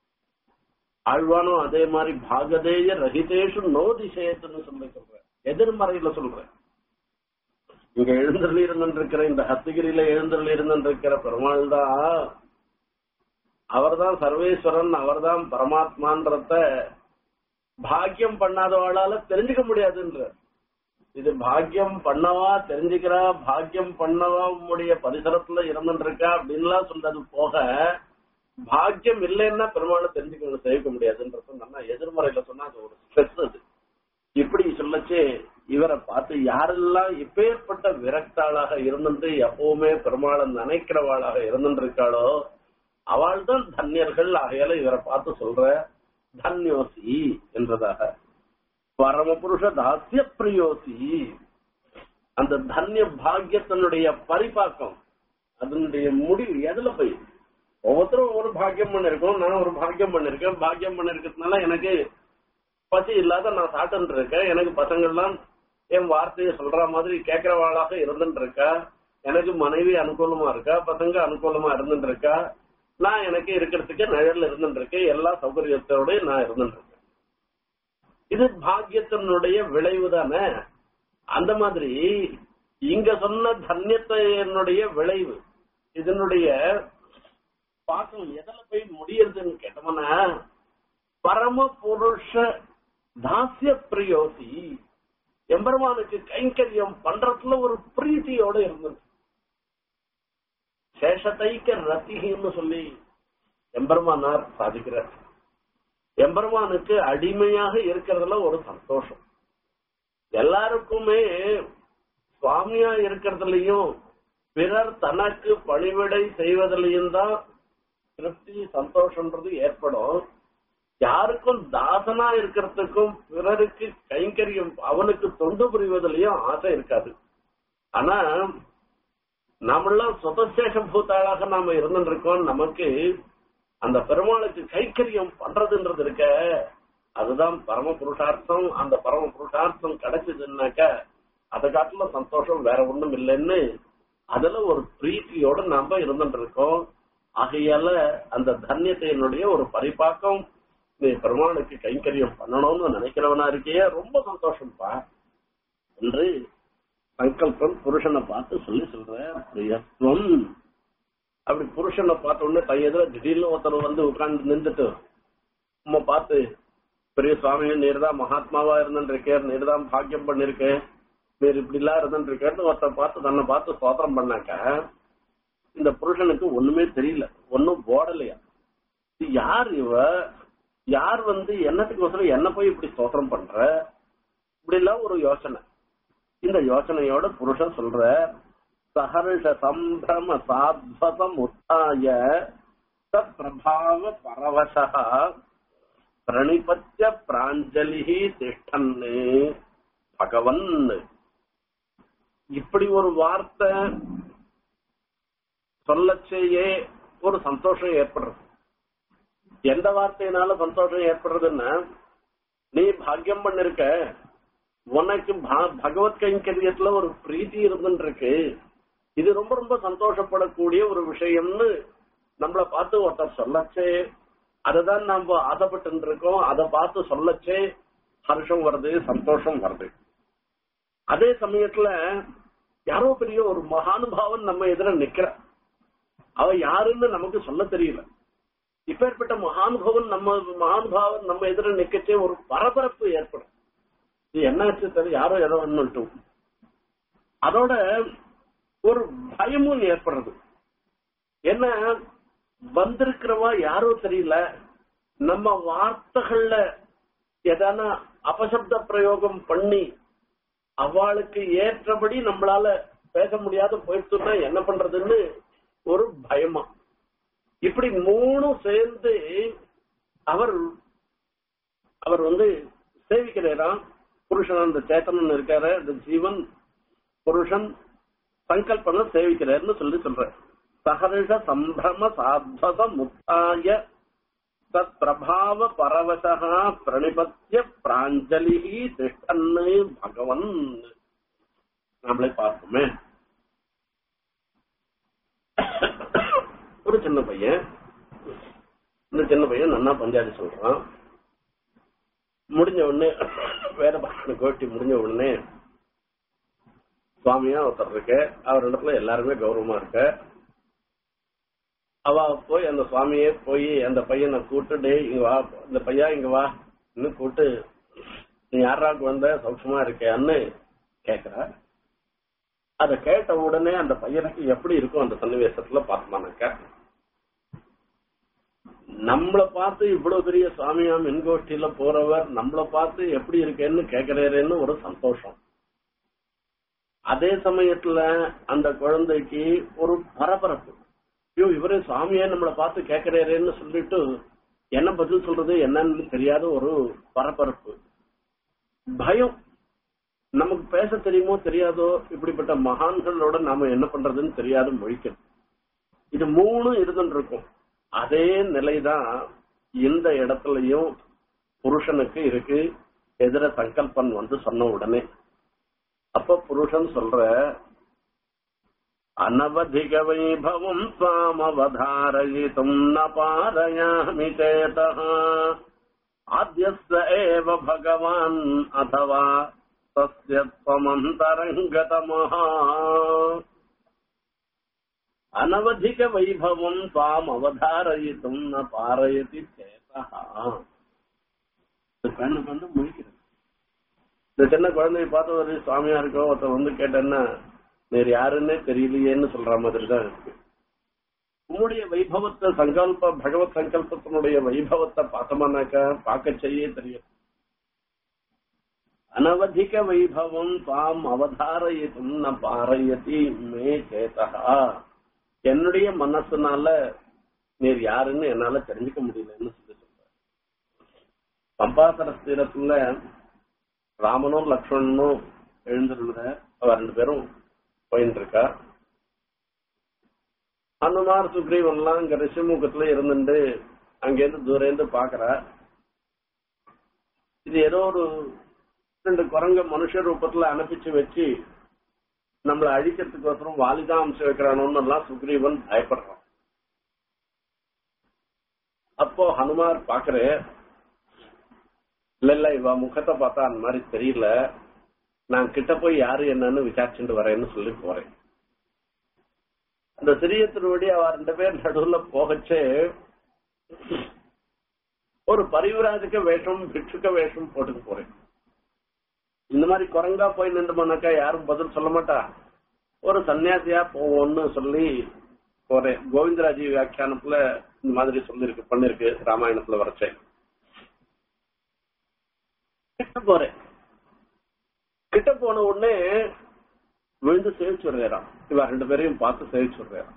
ஆழ்வானும் அதே மாதிரி பாகதேய ரஹிதேஷு நோ திசேத்துன்னு சொல்லி சொல்றேன் எதிர்மறையில சொல்றேன் இங்க எழுந்தருள் இருந்திருக்கிற இந்த ஹத்தகிரியில எழுந்தருள் இருந்திருக்கிற பெருமாள் தான் அவர்தான் சர்வேஸ்வரன் அவர்தான் பரமாத்மான்றத பாக்கியம் பண்ணாதவாளால தெரிஞ்சுக்க முடியாதுன்ற இது பாக்கியம் பண்ணவா தெரிஞ்சுக்கிறா பாக்கியம் பண்ணவா உம்முடைய பரிசரத்துல இருந்துருக்கா அப்படின்லாம் சொல்றது போக பாக்கியம் இல்லைன்னா பெருமாளை தெரிஞ்சுக்க செய்ய முடியாதுன்றது நல்லா எதிர்மறையில சொன்னா அது ஒரு ஸ்ட்ரெஸ் அது இப்படி சொல்லச்சே இவரை பார்த்து யாரெல்லாம் இப்பேற்பட்ட விரக்தாளாக இருந்துட்டு எப்பவுமே பெருமாளை நினைக்கிறவாளாக இருந்துருக்காளோ அவள் தான் தன்யர்கள் ஆகையால இவரை பார்த்து சொல்ற தன்யோசி என்றதாக பரமபுருஷ தாசிய பிரியோசி அந்த தன்ய பாக்கியத்தினுடைய பரிபாக்கம் அதனுடைய முடிவு எதுல போய் ஒவ்வொருத்தரும் ஒவ்வொரு பாக்கியம் பண்ணிருக்கோம் நான் ஒரு பாக்கியம் பண்ணிருக்கேன் பாக்கியம் பண்ணிருக்கிறதுனால எனக்கு பசி இல்லாத நான் சாப்பிட்டு இருக்கேன் எனக்கு பசங்கள்லாம் என் வார்த்தையை சொல்ற மாதிரி கேட்கறவாளாக இருந்துட்டு இருக்கா எனக்கு மனைவி அனுகூலமா இருக்கா பசங்க அனுகூலமா இருந்துட்டு இருக்கா நான் எனக்கு இருக்கிறதுக்கு நிழல்ல இருந்துட்டு இருக்கேன் எல்லா சௌகரியத்தோட நான் இருந்துட்டு இருக்கேன் இது பாக்கியத்தினுடைய விளைவு தானே அந்த மாதிரி இங்க சொன்ன தன்யத்தையினுடைய விளைவு இதனுடைய பாக்கம் எதில் போய் முடியறதுன்னு கேட்டோம்னா பரம புருஷ தாசிய பிரியோசி எம்பெருமானுக்கு கைங்கரியம் பண்றதுல ஒரு பிரீத்தியோட இருந்தது சேஷத்தைக்க ரத்திகின்னு சொல்லி எம்பெருமானார் சாதிக்கிறார் எம்பெருமானுக்கு அடிமையாக இருக்கிறதுல ஒரு சந்தோஷம் எல்லாருக்குமே சுவாமியா இருக்கிறதுலயும் பிறர் தனக்கு பணிவிடை செய்வதிலையும் தான் திருப்தி சந்தோஷம்ன்றது ஏற்படும் யாருக்கும் தாசனா இருக்கிறதுக்கும் பிறருக்கு கைங்கரியம் அவனுக்கு தொண்டு புரிவதிலையும் ஆசை இருக்காது ஆனா நம்மளாம் சுதசேஷ பூத்தாளாக நாம இருந்துட்டு இருக்கோம் நமக்கு அந்த பெருமாளுக்கு கைக்கரியம் பண்றதுன்றது இருக்க அதுதான் பரம புருஷார்த்தம் அந்த பரம புருஷார்த்தம் கிடைச்சதுன்னாக்க அதை காட்டுல சந்தோஷம் வேற ஒண்ணும் இல்லைன்னு அதுல ஒரு பிரீத்தியோட நாம இருந்துட்டு இருக்கோம் ஆகையால அந்த தன்யத்தையினுடைய ஒரு பரிபாக்கம் நீ பெருமாளுக்கு கைங்கரியம் பண்ணணும்னு நினைக்கிறவனா இருக்கியே ரொம்ப சந்தோஷம்ப்பா என்று சங்கல்பம் புருஷனை பார்த்து சொல்லி சொல்ற பிரியத்துவம் அப்படி புருஷனை பார்த்த உடனே தன் எதிர திடீர்னு ஒருத்தர் வந்து உட்கார்ந்து நின்றுட்டு உம்மை பார்த்து பெரிய சுவாமி நீர் தான் மகாத்மாவா இருந்துருக்கேன் நீர் தான் பாக்கியம் பண்ணிருக்கேன் நீர் இப்படி எல்லாம் இருந்துருக்கேன்னு ஒருத்தர் பார்த்து தன்னை பார்த்து சோதனம் பண்ணாக்க இந்த புருஷனுக்கு ஒண்ணுமே தெரியல ஒன்னும் போடலையா இது யார் இவ யார் வந்து என்னத்துக்கு என்ன போய் இப்படி ஸ்தோத்திரம் பண்ற இப்படி எல்லாம் ஒரு யோசனை இந்த யோசனையோட புருஷன் சொல்ற சஹர்ஷ சம்பிரம சாத்வதம் உத்தாய பிரபாவ பரவசா பிரணிபத்திய பிராஞ்சலி திஷ்டன்னு பகவன் இப்படி ஒரு வார்த்தை சொல்லச்சேயே ஒரு சந்தோஷம் ஏற்படுறது எந்த வார்த்தையினால சந்தோஷம் ஏற்படுறதுன்னா நீ பாக்கியம் பண்ணிருக்க உனக்கு பகவத் கைங்கரியத்துல ஒரு பிரீத்தி இருந்துருக்கு இது ரொம்ப ரொம்ப சந்தோஷப்படக்கூடிய ஒரு விஷயம்னு நம்மள பார்த்து ஒருத்தர் சொல்லச்சே அதுதான் நம்ம ஆசைப்பட்டு இருக்கோம் அதை பார்த்து சொல்லச்சே ஹர்ஷம் வருது சந்தோஷம் வருது அதே சமயத்துல யாரோ பெரிய ஒரு மகானுபாவன் நம்ம எதிர நிக்கிற அவ யாருன்னு நமக்கு சொல்ல தெரியல இப்பேற்பட்ட மகானுபவன் நம்ம மகானுபாவன் நம்ம எதிர நிக்கச்சே ஒரு பரபரப்பு ஏற்படும் இது என்னாச்சு தெரியும் யாரோ ஏதோ ஒன்னுட்டும் அதோட ஒரு பயமும் ஏற்படுறது என்ன வந்திருக்கிறவா யாரோ தெரியல நம்ம வார்த்தைகள்ல எதான அபசப்த பிரயோகம் பண்ணி அவளுக்கு ஏற்றபடி நம்மளால பேச முடியாத போயிடுச்சுன்னா என்ன பண்றதுன்னு ஒரு பயமா இப்படி மூணும் சேர்ந்து அவர் அவர் வந்து சேவிக்கிறாராம் புருஷன் அந்த சேத்தனன் இருக்காரு அந்த ஜீவன் புருஷன் சங்கல்பன சேவிக்கிறார்னு சொல்லி சொல்ற சஹர்ஷ சம்பிரம சாத்வத முத்தாய தத் பிரபாவ பரவசா பிரணிபத்திய பிராஞ்சலி திஷ்டன்னு பகவன் நம்மளே பார்ப்போமே ஒரு சின்ன பையன் இந்த சின்ன பையன் நன்னா பஞ்சாயத்து சொல்றான் முடிஞ்ச உடனே வேற பக்கம் கோட்டி முடிஞ்ச உடனே சுவாமியா ஒருத்தர் இருக்கு அவர் இடத்துல எல்லாருமே கௌரவமா இருக்க அவ போய் அந்த சுவாமியே போய் அந்த பையனை கூட்டு டேய் இங்க வா இந்த பையா இங்க வா இன்னும் கூட்டு நீ யாராக்கு வந்த சௌசமா இருக்கேன்னு கேக்குறா அத கேட்ட உடனே அந்த பையனுக்கு எப்படி இருக்கும் அந்த சன்னிவேசத்துல பார்த்தோம்னாக்க நம்மள பார்த்து இவ்வளவு பெரிய சுவாமியா மின்கோஷ்டியில போறவர் நம்மள பார்த்து எப்படி இருக்கேன்னு கேக்குறாருன்னு ஒரு சந்தோஷம் அதே சமயத்துல அந்த குழந்தைக்கு ஒரு பரபரப்பு ஐயோ இவரே சுவாமியே நம்மள பார்த்து கேக்குறாருன்னு சொல்லிட்டு என்ன பதில் சொல்றது என்னன்னு தெரியாத ஒரு பரபரப்பு பயம் நமக்கு பேச தெரியுமோ தெரியாதோ இப்படிப்பட்ட மகான்களோட நாம என்ன பண்றதுன்னு தெரியாத மொழிக்கணும் இது மூணும் இருந்துட்டு இருக்கும் அதே நிலைதான் இந்த இடத்துலயும் புருஷனுக்கு இருக்கு எதிர சங்கல்பன் வந்து சொன்ன உடனே அப்ப புருஷன் சொல்ற அனவதிக வைபவம் சாமவதாரயித்தும் ந பாரயாமி சேதः ஆத்யஸ்ய ஏவ பகவான் அதவா தஸ்ய त्वमन्तरङ्गतमः அனவதிக வைபவம் தாம் அவதாரயித்தும் ந பாரயதி சேதா இந்த கண்ணு வந்து முழிக்கிறது இந்த சின்ன குழந்தைய பார்த்து ஒரு சுவாமியா இருக்கோ ஒருத்தர் வந்து கேட்டேன்னா வேறு யாருன்னே தெரியலையேன்னு சொல்ற மாதிரி தான் இருக்கு உன்னுடைய வைபவத்தை சங்கல்ப பகவத் சங்கல்பத்தினுடைய வைபவத்தை பார்த்தோம்னாக்கா பார்க்க செய்ய தெரியும் அனவதிக வைபவம் தாம் அவதாரயித்தும் ந பாரயதி மே சேதா என்னுடைய மனசுனால நீர் யாருன்னு என்னால தெரிஞ்சுக்க முடியலன்னு சொல்லி சொல்ற பம்பாசர தீரத்துல ராமனும் லக்ஷ்மணனும் எழுந்திருந்த அவ ரெண்டு பேரும் போயிட்டு இருக்கா அனுமார் சுக்ரீவன்லாம் இங்க ரிஷிமுகத்துல இருந்துட்டு அங்கேருந்து தூரேந்து பாக்குறா இது ஏதோ ஒரு ரெண்டு குரங்க மனுஷ ரூபத்துல அனுப்பிச்சு வச்சு நம்மளை அழிக்கிறதுக்கோசரம் வாலிதான் அம்சம் வைக்கிறானோன்னு எல்லாம் சுக்ரீவன் பயப்படுறான் அப்போ ஹனுமார் பாக்குற இல்ல இல்ல இவ முகத்தை பார்த்தா அந்த மாதிரி தெரியல நான் கிட்ட போய் யாரு என்னன்னு விசாரிச்சுட்டு வரேன்னு சொல்லி போறேன் அந்த சிறிய திருவடி அவ ரெண்டு பேர் நடுவுல போகச்சே ஒரு பரிவராஜுக்கு வேஷம் பிட்சுக்க வேஷம் போட்டுக்கு போறேன் இந்த மாதிரி குரங்கா போய் நின்றுமானாக்கா யாரும் பதில் சொல்ல மாட்டா ஒரு சன்னியாசியா போவோம்னு சொல்லி போறேன் கோவிந்தராஜி வியாக்கியானத்துல இந்த மாதிரி சொல்லிருக்கு பண்ணிருக்கு ராமாயணத்துல வரைச்சேன் கிட்ட போறேன் கிட்ட போன உடனே விழுந்து சேவிச்சு விடுறான் இவ ரெண்டு பேரையும் பார்த்து சேவிச்சு விடுறான்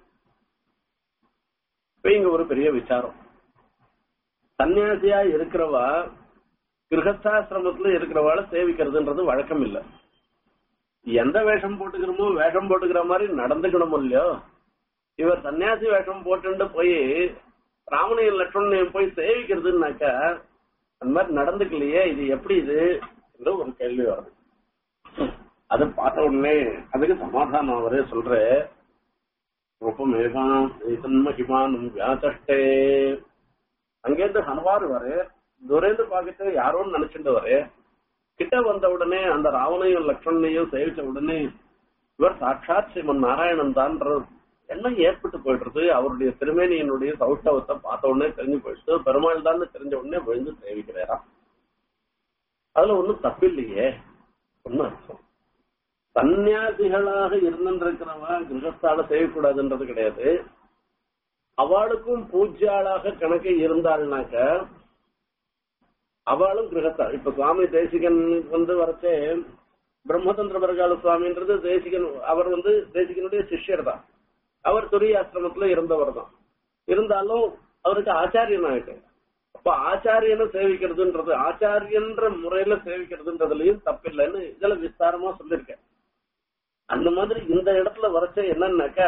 இப்ப இங்க ஒரு பெரிய விசாரம் சன்னியாசியா இருக்கிறவா கிரகஸ்தாசிரமத்துல இருக்கிறவாள சேவிக்கிறதுன்றது வழக்கம் இல்ல எந்த வேஷம் போட்டுக்கிறோமோ வேஷம் போட்டுக்கிற மாதிரி நடந்துக்கணும் இல்லையோ இவர் சன்னியாசி வேஷம் போட்டுட்டு போய் ராமனையும் லட்சுமணையும் போய் சேவிக்கிறதுனாக்கா அந்த மாதிரி நடந்துக்கலையே இது எப்படி இது என்று ஒரு கேள்வி வருது அதை பார்த்த உடனே அதுக்கு சமாதானம் அவரே சொல்ற ரூபமேகாம் மகிமானம் வியாசஷ்டே அங்கேருந்து ஹனுமார் வரு துரைந்து பார்த்துட்டு யாரோன்னு நினைச்சுட்டு வரு கிட்ட வந்த உடனே அந்த ராவணையும் லக்ஷ்மணையும் சேவிச்ச உடனே இவர் சாட்சாத் ஸ்ரீமன் நாராயணன் தான்ற எண்ணம் ஏற்பட்டு போயிடுறது அவருடைய திருமேனியினுடைய சௌஷ்டவத்தை பார்த்த உடனே தெரிஞ்சு போயிடுச்சு பெருமாள் தான் தெரிஞ்ச உடனே விழுந்து சேவிக்கிறாராம் அதுல ஒண்ணும் தப்பில்லையே ஒன்னும் அர்த்தம் சன்னியாசிகளாக இருந்திருக்கிறவா கிரகஸ்தால செய்யக்கூடாதுன்றது கிடையாது அவளுக்கும் பூஜ்யாளாக கணக்கு இருந்தாள்னாக்க அவளும் கிரகத்தாள் இப்ப சுவாமி தேசிகன் வந்து வரச்சே பிரம்மதந்திர பரகால சுவாமின்றது தேசிகன் அவர் வந்து தேசிகனுடைய சிஷ்யர் தான் அவர் துரிய ஆசிரமத்துல இருந்தவர் தான் இருந்தாலும் அவருக்கு ஆச்சாரியன் ஆயிட்டு அப்ப ஆச்சாரியனை சேவிக்கிறதுன்றது ஆச்சாரியன்ற முறையில சேவிக்கிறதுன்றதுலயும் தப்பில்லைன்னு இதுல விஸ்தாரமா சொல்லியிருக்கேன் அந்த மாதிரி இந்த இடத்துல வரச்ச என்னன்னாக்கா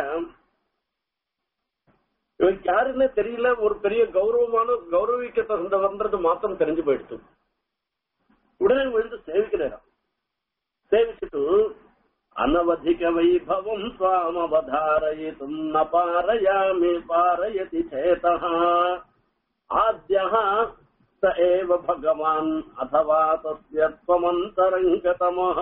இவருக்கு யாருன்னே தெரியல ஒரு பெரிய கௌரவமான கௌரவிக்க தகுந்தவர்ன்றது மாத்திரம் தெரிஞ்சு போயிடுச்சு உடனே விழுந்து சேவிக்கிறாராம் சேவிச்சுட்டு அனவதிக வைபவம் சுவாமவதாரயித்தும் ந பாரயாமி பாரயதி சேதா ஆத்யா ச ஏவ பகவான் அதவா தஸ்ய त्वमन्तरङ्गतमः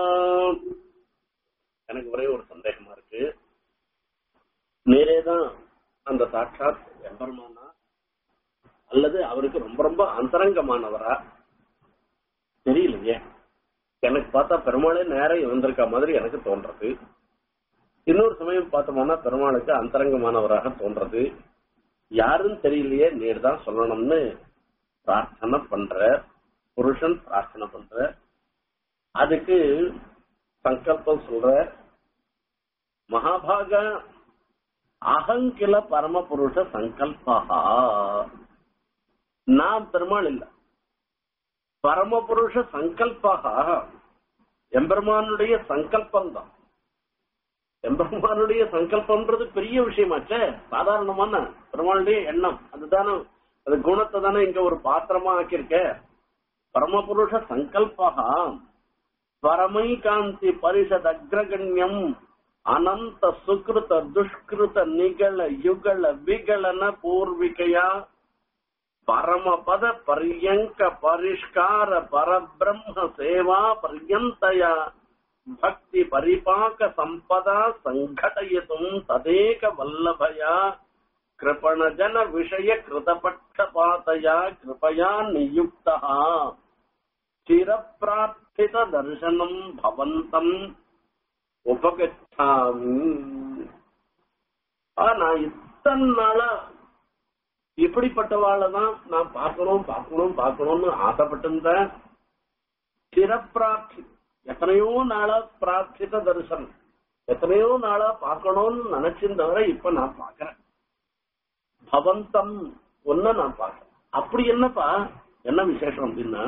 எனக்கு ஒரே ஒரு சந்தேகமா இருக்கு நேரேதான் அந்த சாட்சாத் எம்பெருமானா அல்லது அவருக்கு ரொம்ப ரொம்ப அந்தரங்கமானவரா தெரியலையே எனக்கு பார்த்தா பெருமாளே நேரம் வந்திருக்க மாதிரி எனக்கு தோன்றது இன்னொரு சமயம் பார்த்தோம்னா பெருமாளுக்கு அந்தரங்கமானவராக தோன்றது யாருன்னு தெரியலையே நீர் தான் சொல்லணும்னு பிரார்த்தனை பண்ற புருஷன் பிரார்த்தனை பண்ற அதுக்கு சங்கல்பம் சொல்ற மகாபாக அகங்கில பரமபுருஷ சங்கல்பா நான் பெருமாள் இல்ல பரமபுருஷ சங்கல்பா எம்பெருமானுடைய சங்கல்பம் தான் எம்பெருமானுடைய சங்கல்பம்ன்றது பெரிய விஷயமாச்சே சாதாரணமான பெருமாளுடைய எண்ணம் அதுதானே அது குணத்தை தானே இங்க ஒரு பாத்திரமா ஆக்கியிருக்க பரமபுருஷ சங்கல்பகா பரமைகாந்தி பரிஷத் அக்ரகண்யம் அனந்த சுக்ருத துஷ்கிருத நிகழ யுகழ விகழன பூர்விகையா பரமபத பர்யங்க பரிஷ்கார பரபிரம்ம சேவா பர்யந்தயா பக்தி பரிபாக சம்பதா சங்கடயதும் ததேக வல்லபயா கிருபணஜன விஷய கிருதபட்சபாதயா கிருபயா நியுக்தா சிரப்பிரார்த்தித தர்சனம் பவந்தம் உபகச்சாமி ஆனா இத்தனை நாளா இப்படிப்பட்டவாளை தான் நான் பார்க்கணும் பார்க்கணும் பார்க்கணும்னு ஆசைப்பட்டிருந்தேன் சிரப்பிரார்த்தி எத்தனையோ நாளா பிரார்த்தித்த தரிசனம் எத்தனையோ நாளா பார்க்கணும்னு நினைச்சிருந்தவரை இப்ப நான் பாக்குறேன் பவந்தம் ஒன்ன நான் பாக்குறேன் அப்படி என்னப்பா என்ன விசேஷம் அப்படின்னா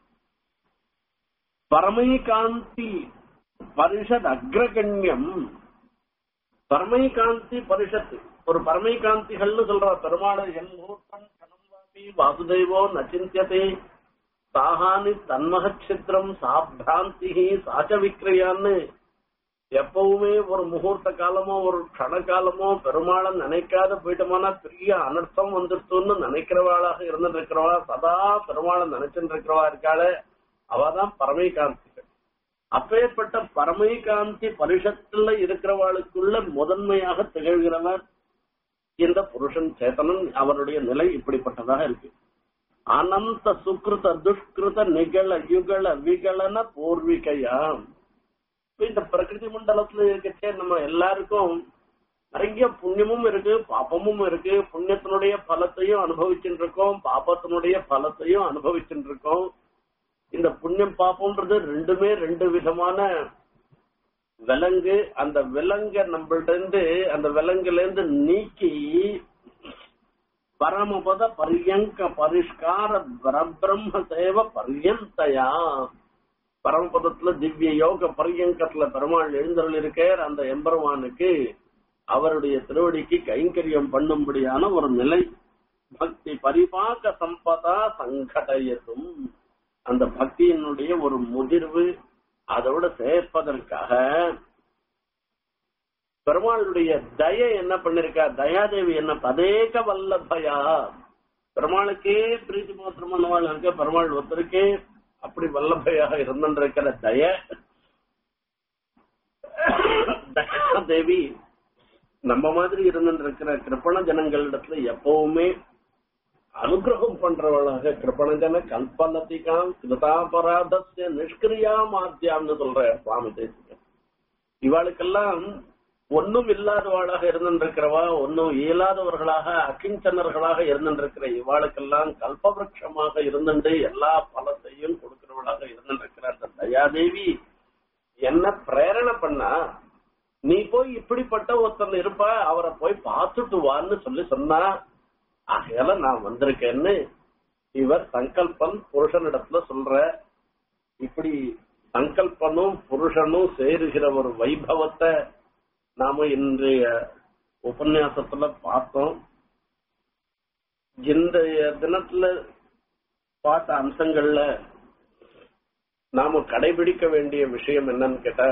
பரமைகாந்தி பரிஷத் அக்ரகண்யம் பரமைகாந்தி பரிஷத் ஒரு பரமைகாந்திகள்னு சொல்ற பெருமாள் என் முகூர்த்தம் கணம்வாபி வாசுதேவோ நச்சிந்தியதே சாகானி தன்மகச்சித்திரம் சாபிராந்தி சாச்ச விக்ரியான்னு எப்பவுமே ஒரு முகூர்த்த காலமோ ஒரு க்ஷண காலமோ பெருமாளை நினைக்காத போயிட்டோம்னா பெரிய அனர்த்தம் வந்துருச்சுன்னு நினைக்கிறவாளாக இருந்துட்டு இருக்கிறவா சதா பெருமாளை நினைச்சுட்டு இருக்கிறவா இருக்காளே அவதான் பரமைகாந்திகள் அப்பேற்பட்ட பரமைகாந்தி பரிஷத்துல இருக்கிறவாளுக்குள்ள முதன்மையாக திகழ்கிறவர் இந்த புருஷன் சேத்தனன் அவருடைய நிலை இப்படிப்பட்டதாக இருக்கு அனந்த சுக்ருத துஷ்கிருத நிகழ யுகழ விகழன பூர்விகையா இந்த பிரகிருதி மண்டலத்துல இருக்கச்சே நம்ம எல்லாருக்கும் நிறைய புண்ணியமும் இருக்கு பாப்பமும் இருக்கு புண்ணியத்தினுடைய பலத்தையும் அனுபவிச்சுட்டு இருக்கோம் பாப்பத்தினுடைய பலத்தையும் அனுபவிச்சுட்டு இருக்கோம் இந்த புண்ணியம் பாப்பம்ன்றது ரெண்டுமே ரெண்டு விதமான விலங்கு அந்த விலங்க நம்மள்ட்ட இருந்து அந்த விலங்குல இருந்து நீக்கி பரமபத பரியங்க பரிஷ்கார பரபிரம்ம சேவ பரியந்தயா பரமபதத்துல திவ்ய யோக பரியங்கத்துல பெருமாள் எழுந்தருள் இருக்கார் அந்த எம்பெருமானுக்கு அவருடைய திருவடிக்கு கைங்கரியம் பண்ணும்படியான ஒரு நிலை பக்தி பரிபாக சம்பதா சங்கடயதும் அந்த பக்தியினுடைய ஒரு முதிர்வு அதோட சேர்ப்பதற்காக பெருமாளுடைய தய என்ன பண்ணிருக்கா தயாதேவி என்ன பதேக வல்லபயா பெருமாளுக்கே பிரீத்தி மாத்திரமானவாள் இருக்க பெருமாள் ஒருத்தருக்கே அப்படி வல்லபையாக இருந்திருக்கிற தய தயாதேவி நம்ம மாதிரி இருந்திருக்கிற கிருப்பண ஜனங்களிடத்துல எப்பவுமே அனுகிரகம் பண்றவளாக கிருப்பணஜன கல்பலதிகாம் கிருதாபராதஸ்ய நிஷ்கிரியா மாத்தியாம்னு சொல்ற சுவாமி தேசிகன் இவாளுக்கெல்லாம் ஒன்னும் இல்லாதவாளாக இருந்திருக்கிறவா ஒன்னும் இயலாதவர்களாக அகிஞ்சனர்களாக இருந்திருக்கிற இவாளுக்கெல்லாம் கல்பவருஷமாக இருந்துட்டு எல்லா பலத்தையும் கொடுக்கிறவளாக இருந்திருக்கிற அந்த தயாதேவி என்ன பிரேரணை பண்ணா நீ போய் இப்படிப்பட்ட ஒருத்தன் இருப்ப அவரை போய் பார்த்துட்டு வான்னு சொல்லி சொன்னா ஆகையால நான் வந்திருக்கேன்னு இவர் சங்கல்பன் புருஷனிடத்துல சொல்ற இப்படி சங்கல்பனும் புருஷனும் சேருகிற ஒரு வைபவத்தை நாம இன்றைய உபன்யாசத்துல பார்த்தோம் இன்றைய தினத்துல பார்த்த அம்சங்கள்ல நாம கடைபிடிக்க வேண்டிய விஷயம் என்னன்னு கேட்டா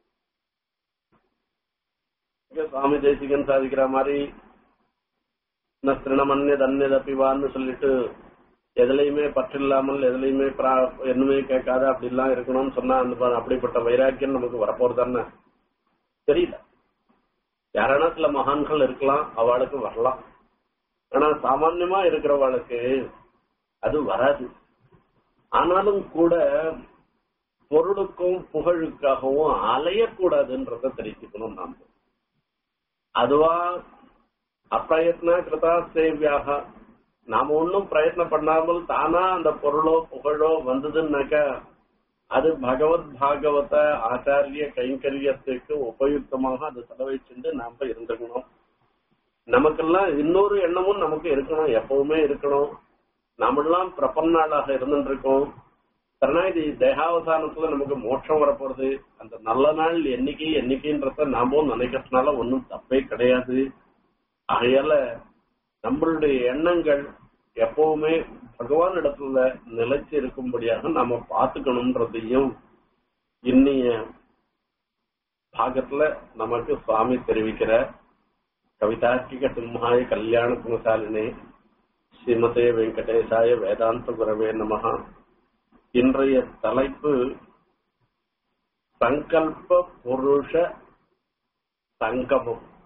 இங்க சுவாமி தேசிகன் சாதிக்கிற மாதிரி திருணமன்ய தன்யதப்பிவான்னு சொல்லிட்டு எதுலையுமே பற்றில்லாமல் எதுலையுமே என்னமே கேட்காத அப்படிலாம் இருக்கணும்னு சொன்னா அந்த அப்படிப்பட்ட வைராக்கியம் நமக்கு வரப்போறது தானே தெரியல யாரானா சில மகான்கள் இருக்கலாம் அவளுக்கு வரலாம் ஆனா சாமான்யமா இருக்கிறவளுக்கு அது வராது ஆனாலும் கூட பொருளுக்கும் புகழுக்காகவும் அலையக்கூடாதுன்றத தெரிவிக்கணும் நாம அதுவா அப்பிரயத்ன கிருதா சேவியாக நாம ஒன்னும் பிரயத்னம் பண்ணாமல் தானா அந்த பொருளோ புகழோ வந்ததுன்னாக்கா அது பகவத் பாகவத ஆச்சாரிய கைங்கரியத்துக்கு உபயுக்தமாக அது செலவழிச்சுட்டு நாம இருந்துக்கணும் நமக்கெல்லாம் இன்னொரு எண்ணமும் நமக்கு இருக்கணும் எப்பவுமே இருக்கணும் நாமெல்லாம் பிரபன்னாளாக இருந்துட்டு இருக்கோம் கருணாநிதி தேகாவசானத்துல நமக்கு மோட்சம் வரப்போறது அந்த நல்ல நாள் என்னைக்கு என்னைக்குன்றத நாமும் நினைக்கிறதுனால ஒன்றும் தப்பே கிடையாது ஆகையால நம்மளுடைய எண்ணங்கள் எப்பவுமே பகவான் இடத்துல நிலைச்சு இருக்கும்படியாக நாம பார்த்துக்கணும்ன்றதையும் இன்னைய பாகத்துல நமக்கு சுவாமி தெரிவிக்கிற கவிதார்க்கிக சிம்ஹாய கல்யாண குணசாலினே ஸ்ரீமதே வெங்கடேசாய வேதாந்த குரவே நமஹா இன்றைய தலைப்பு சங்கல்ப புருஷ சங்கமம்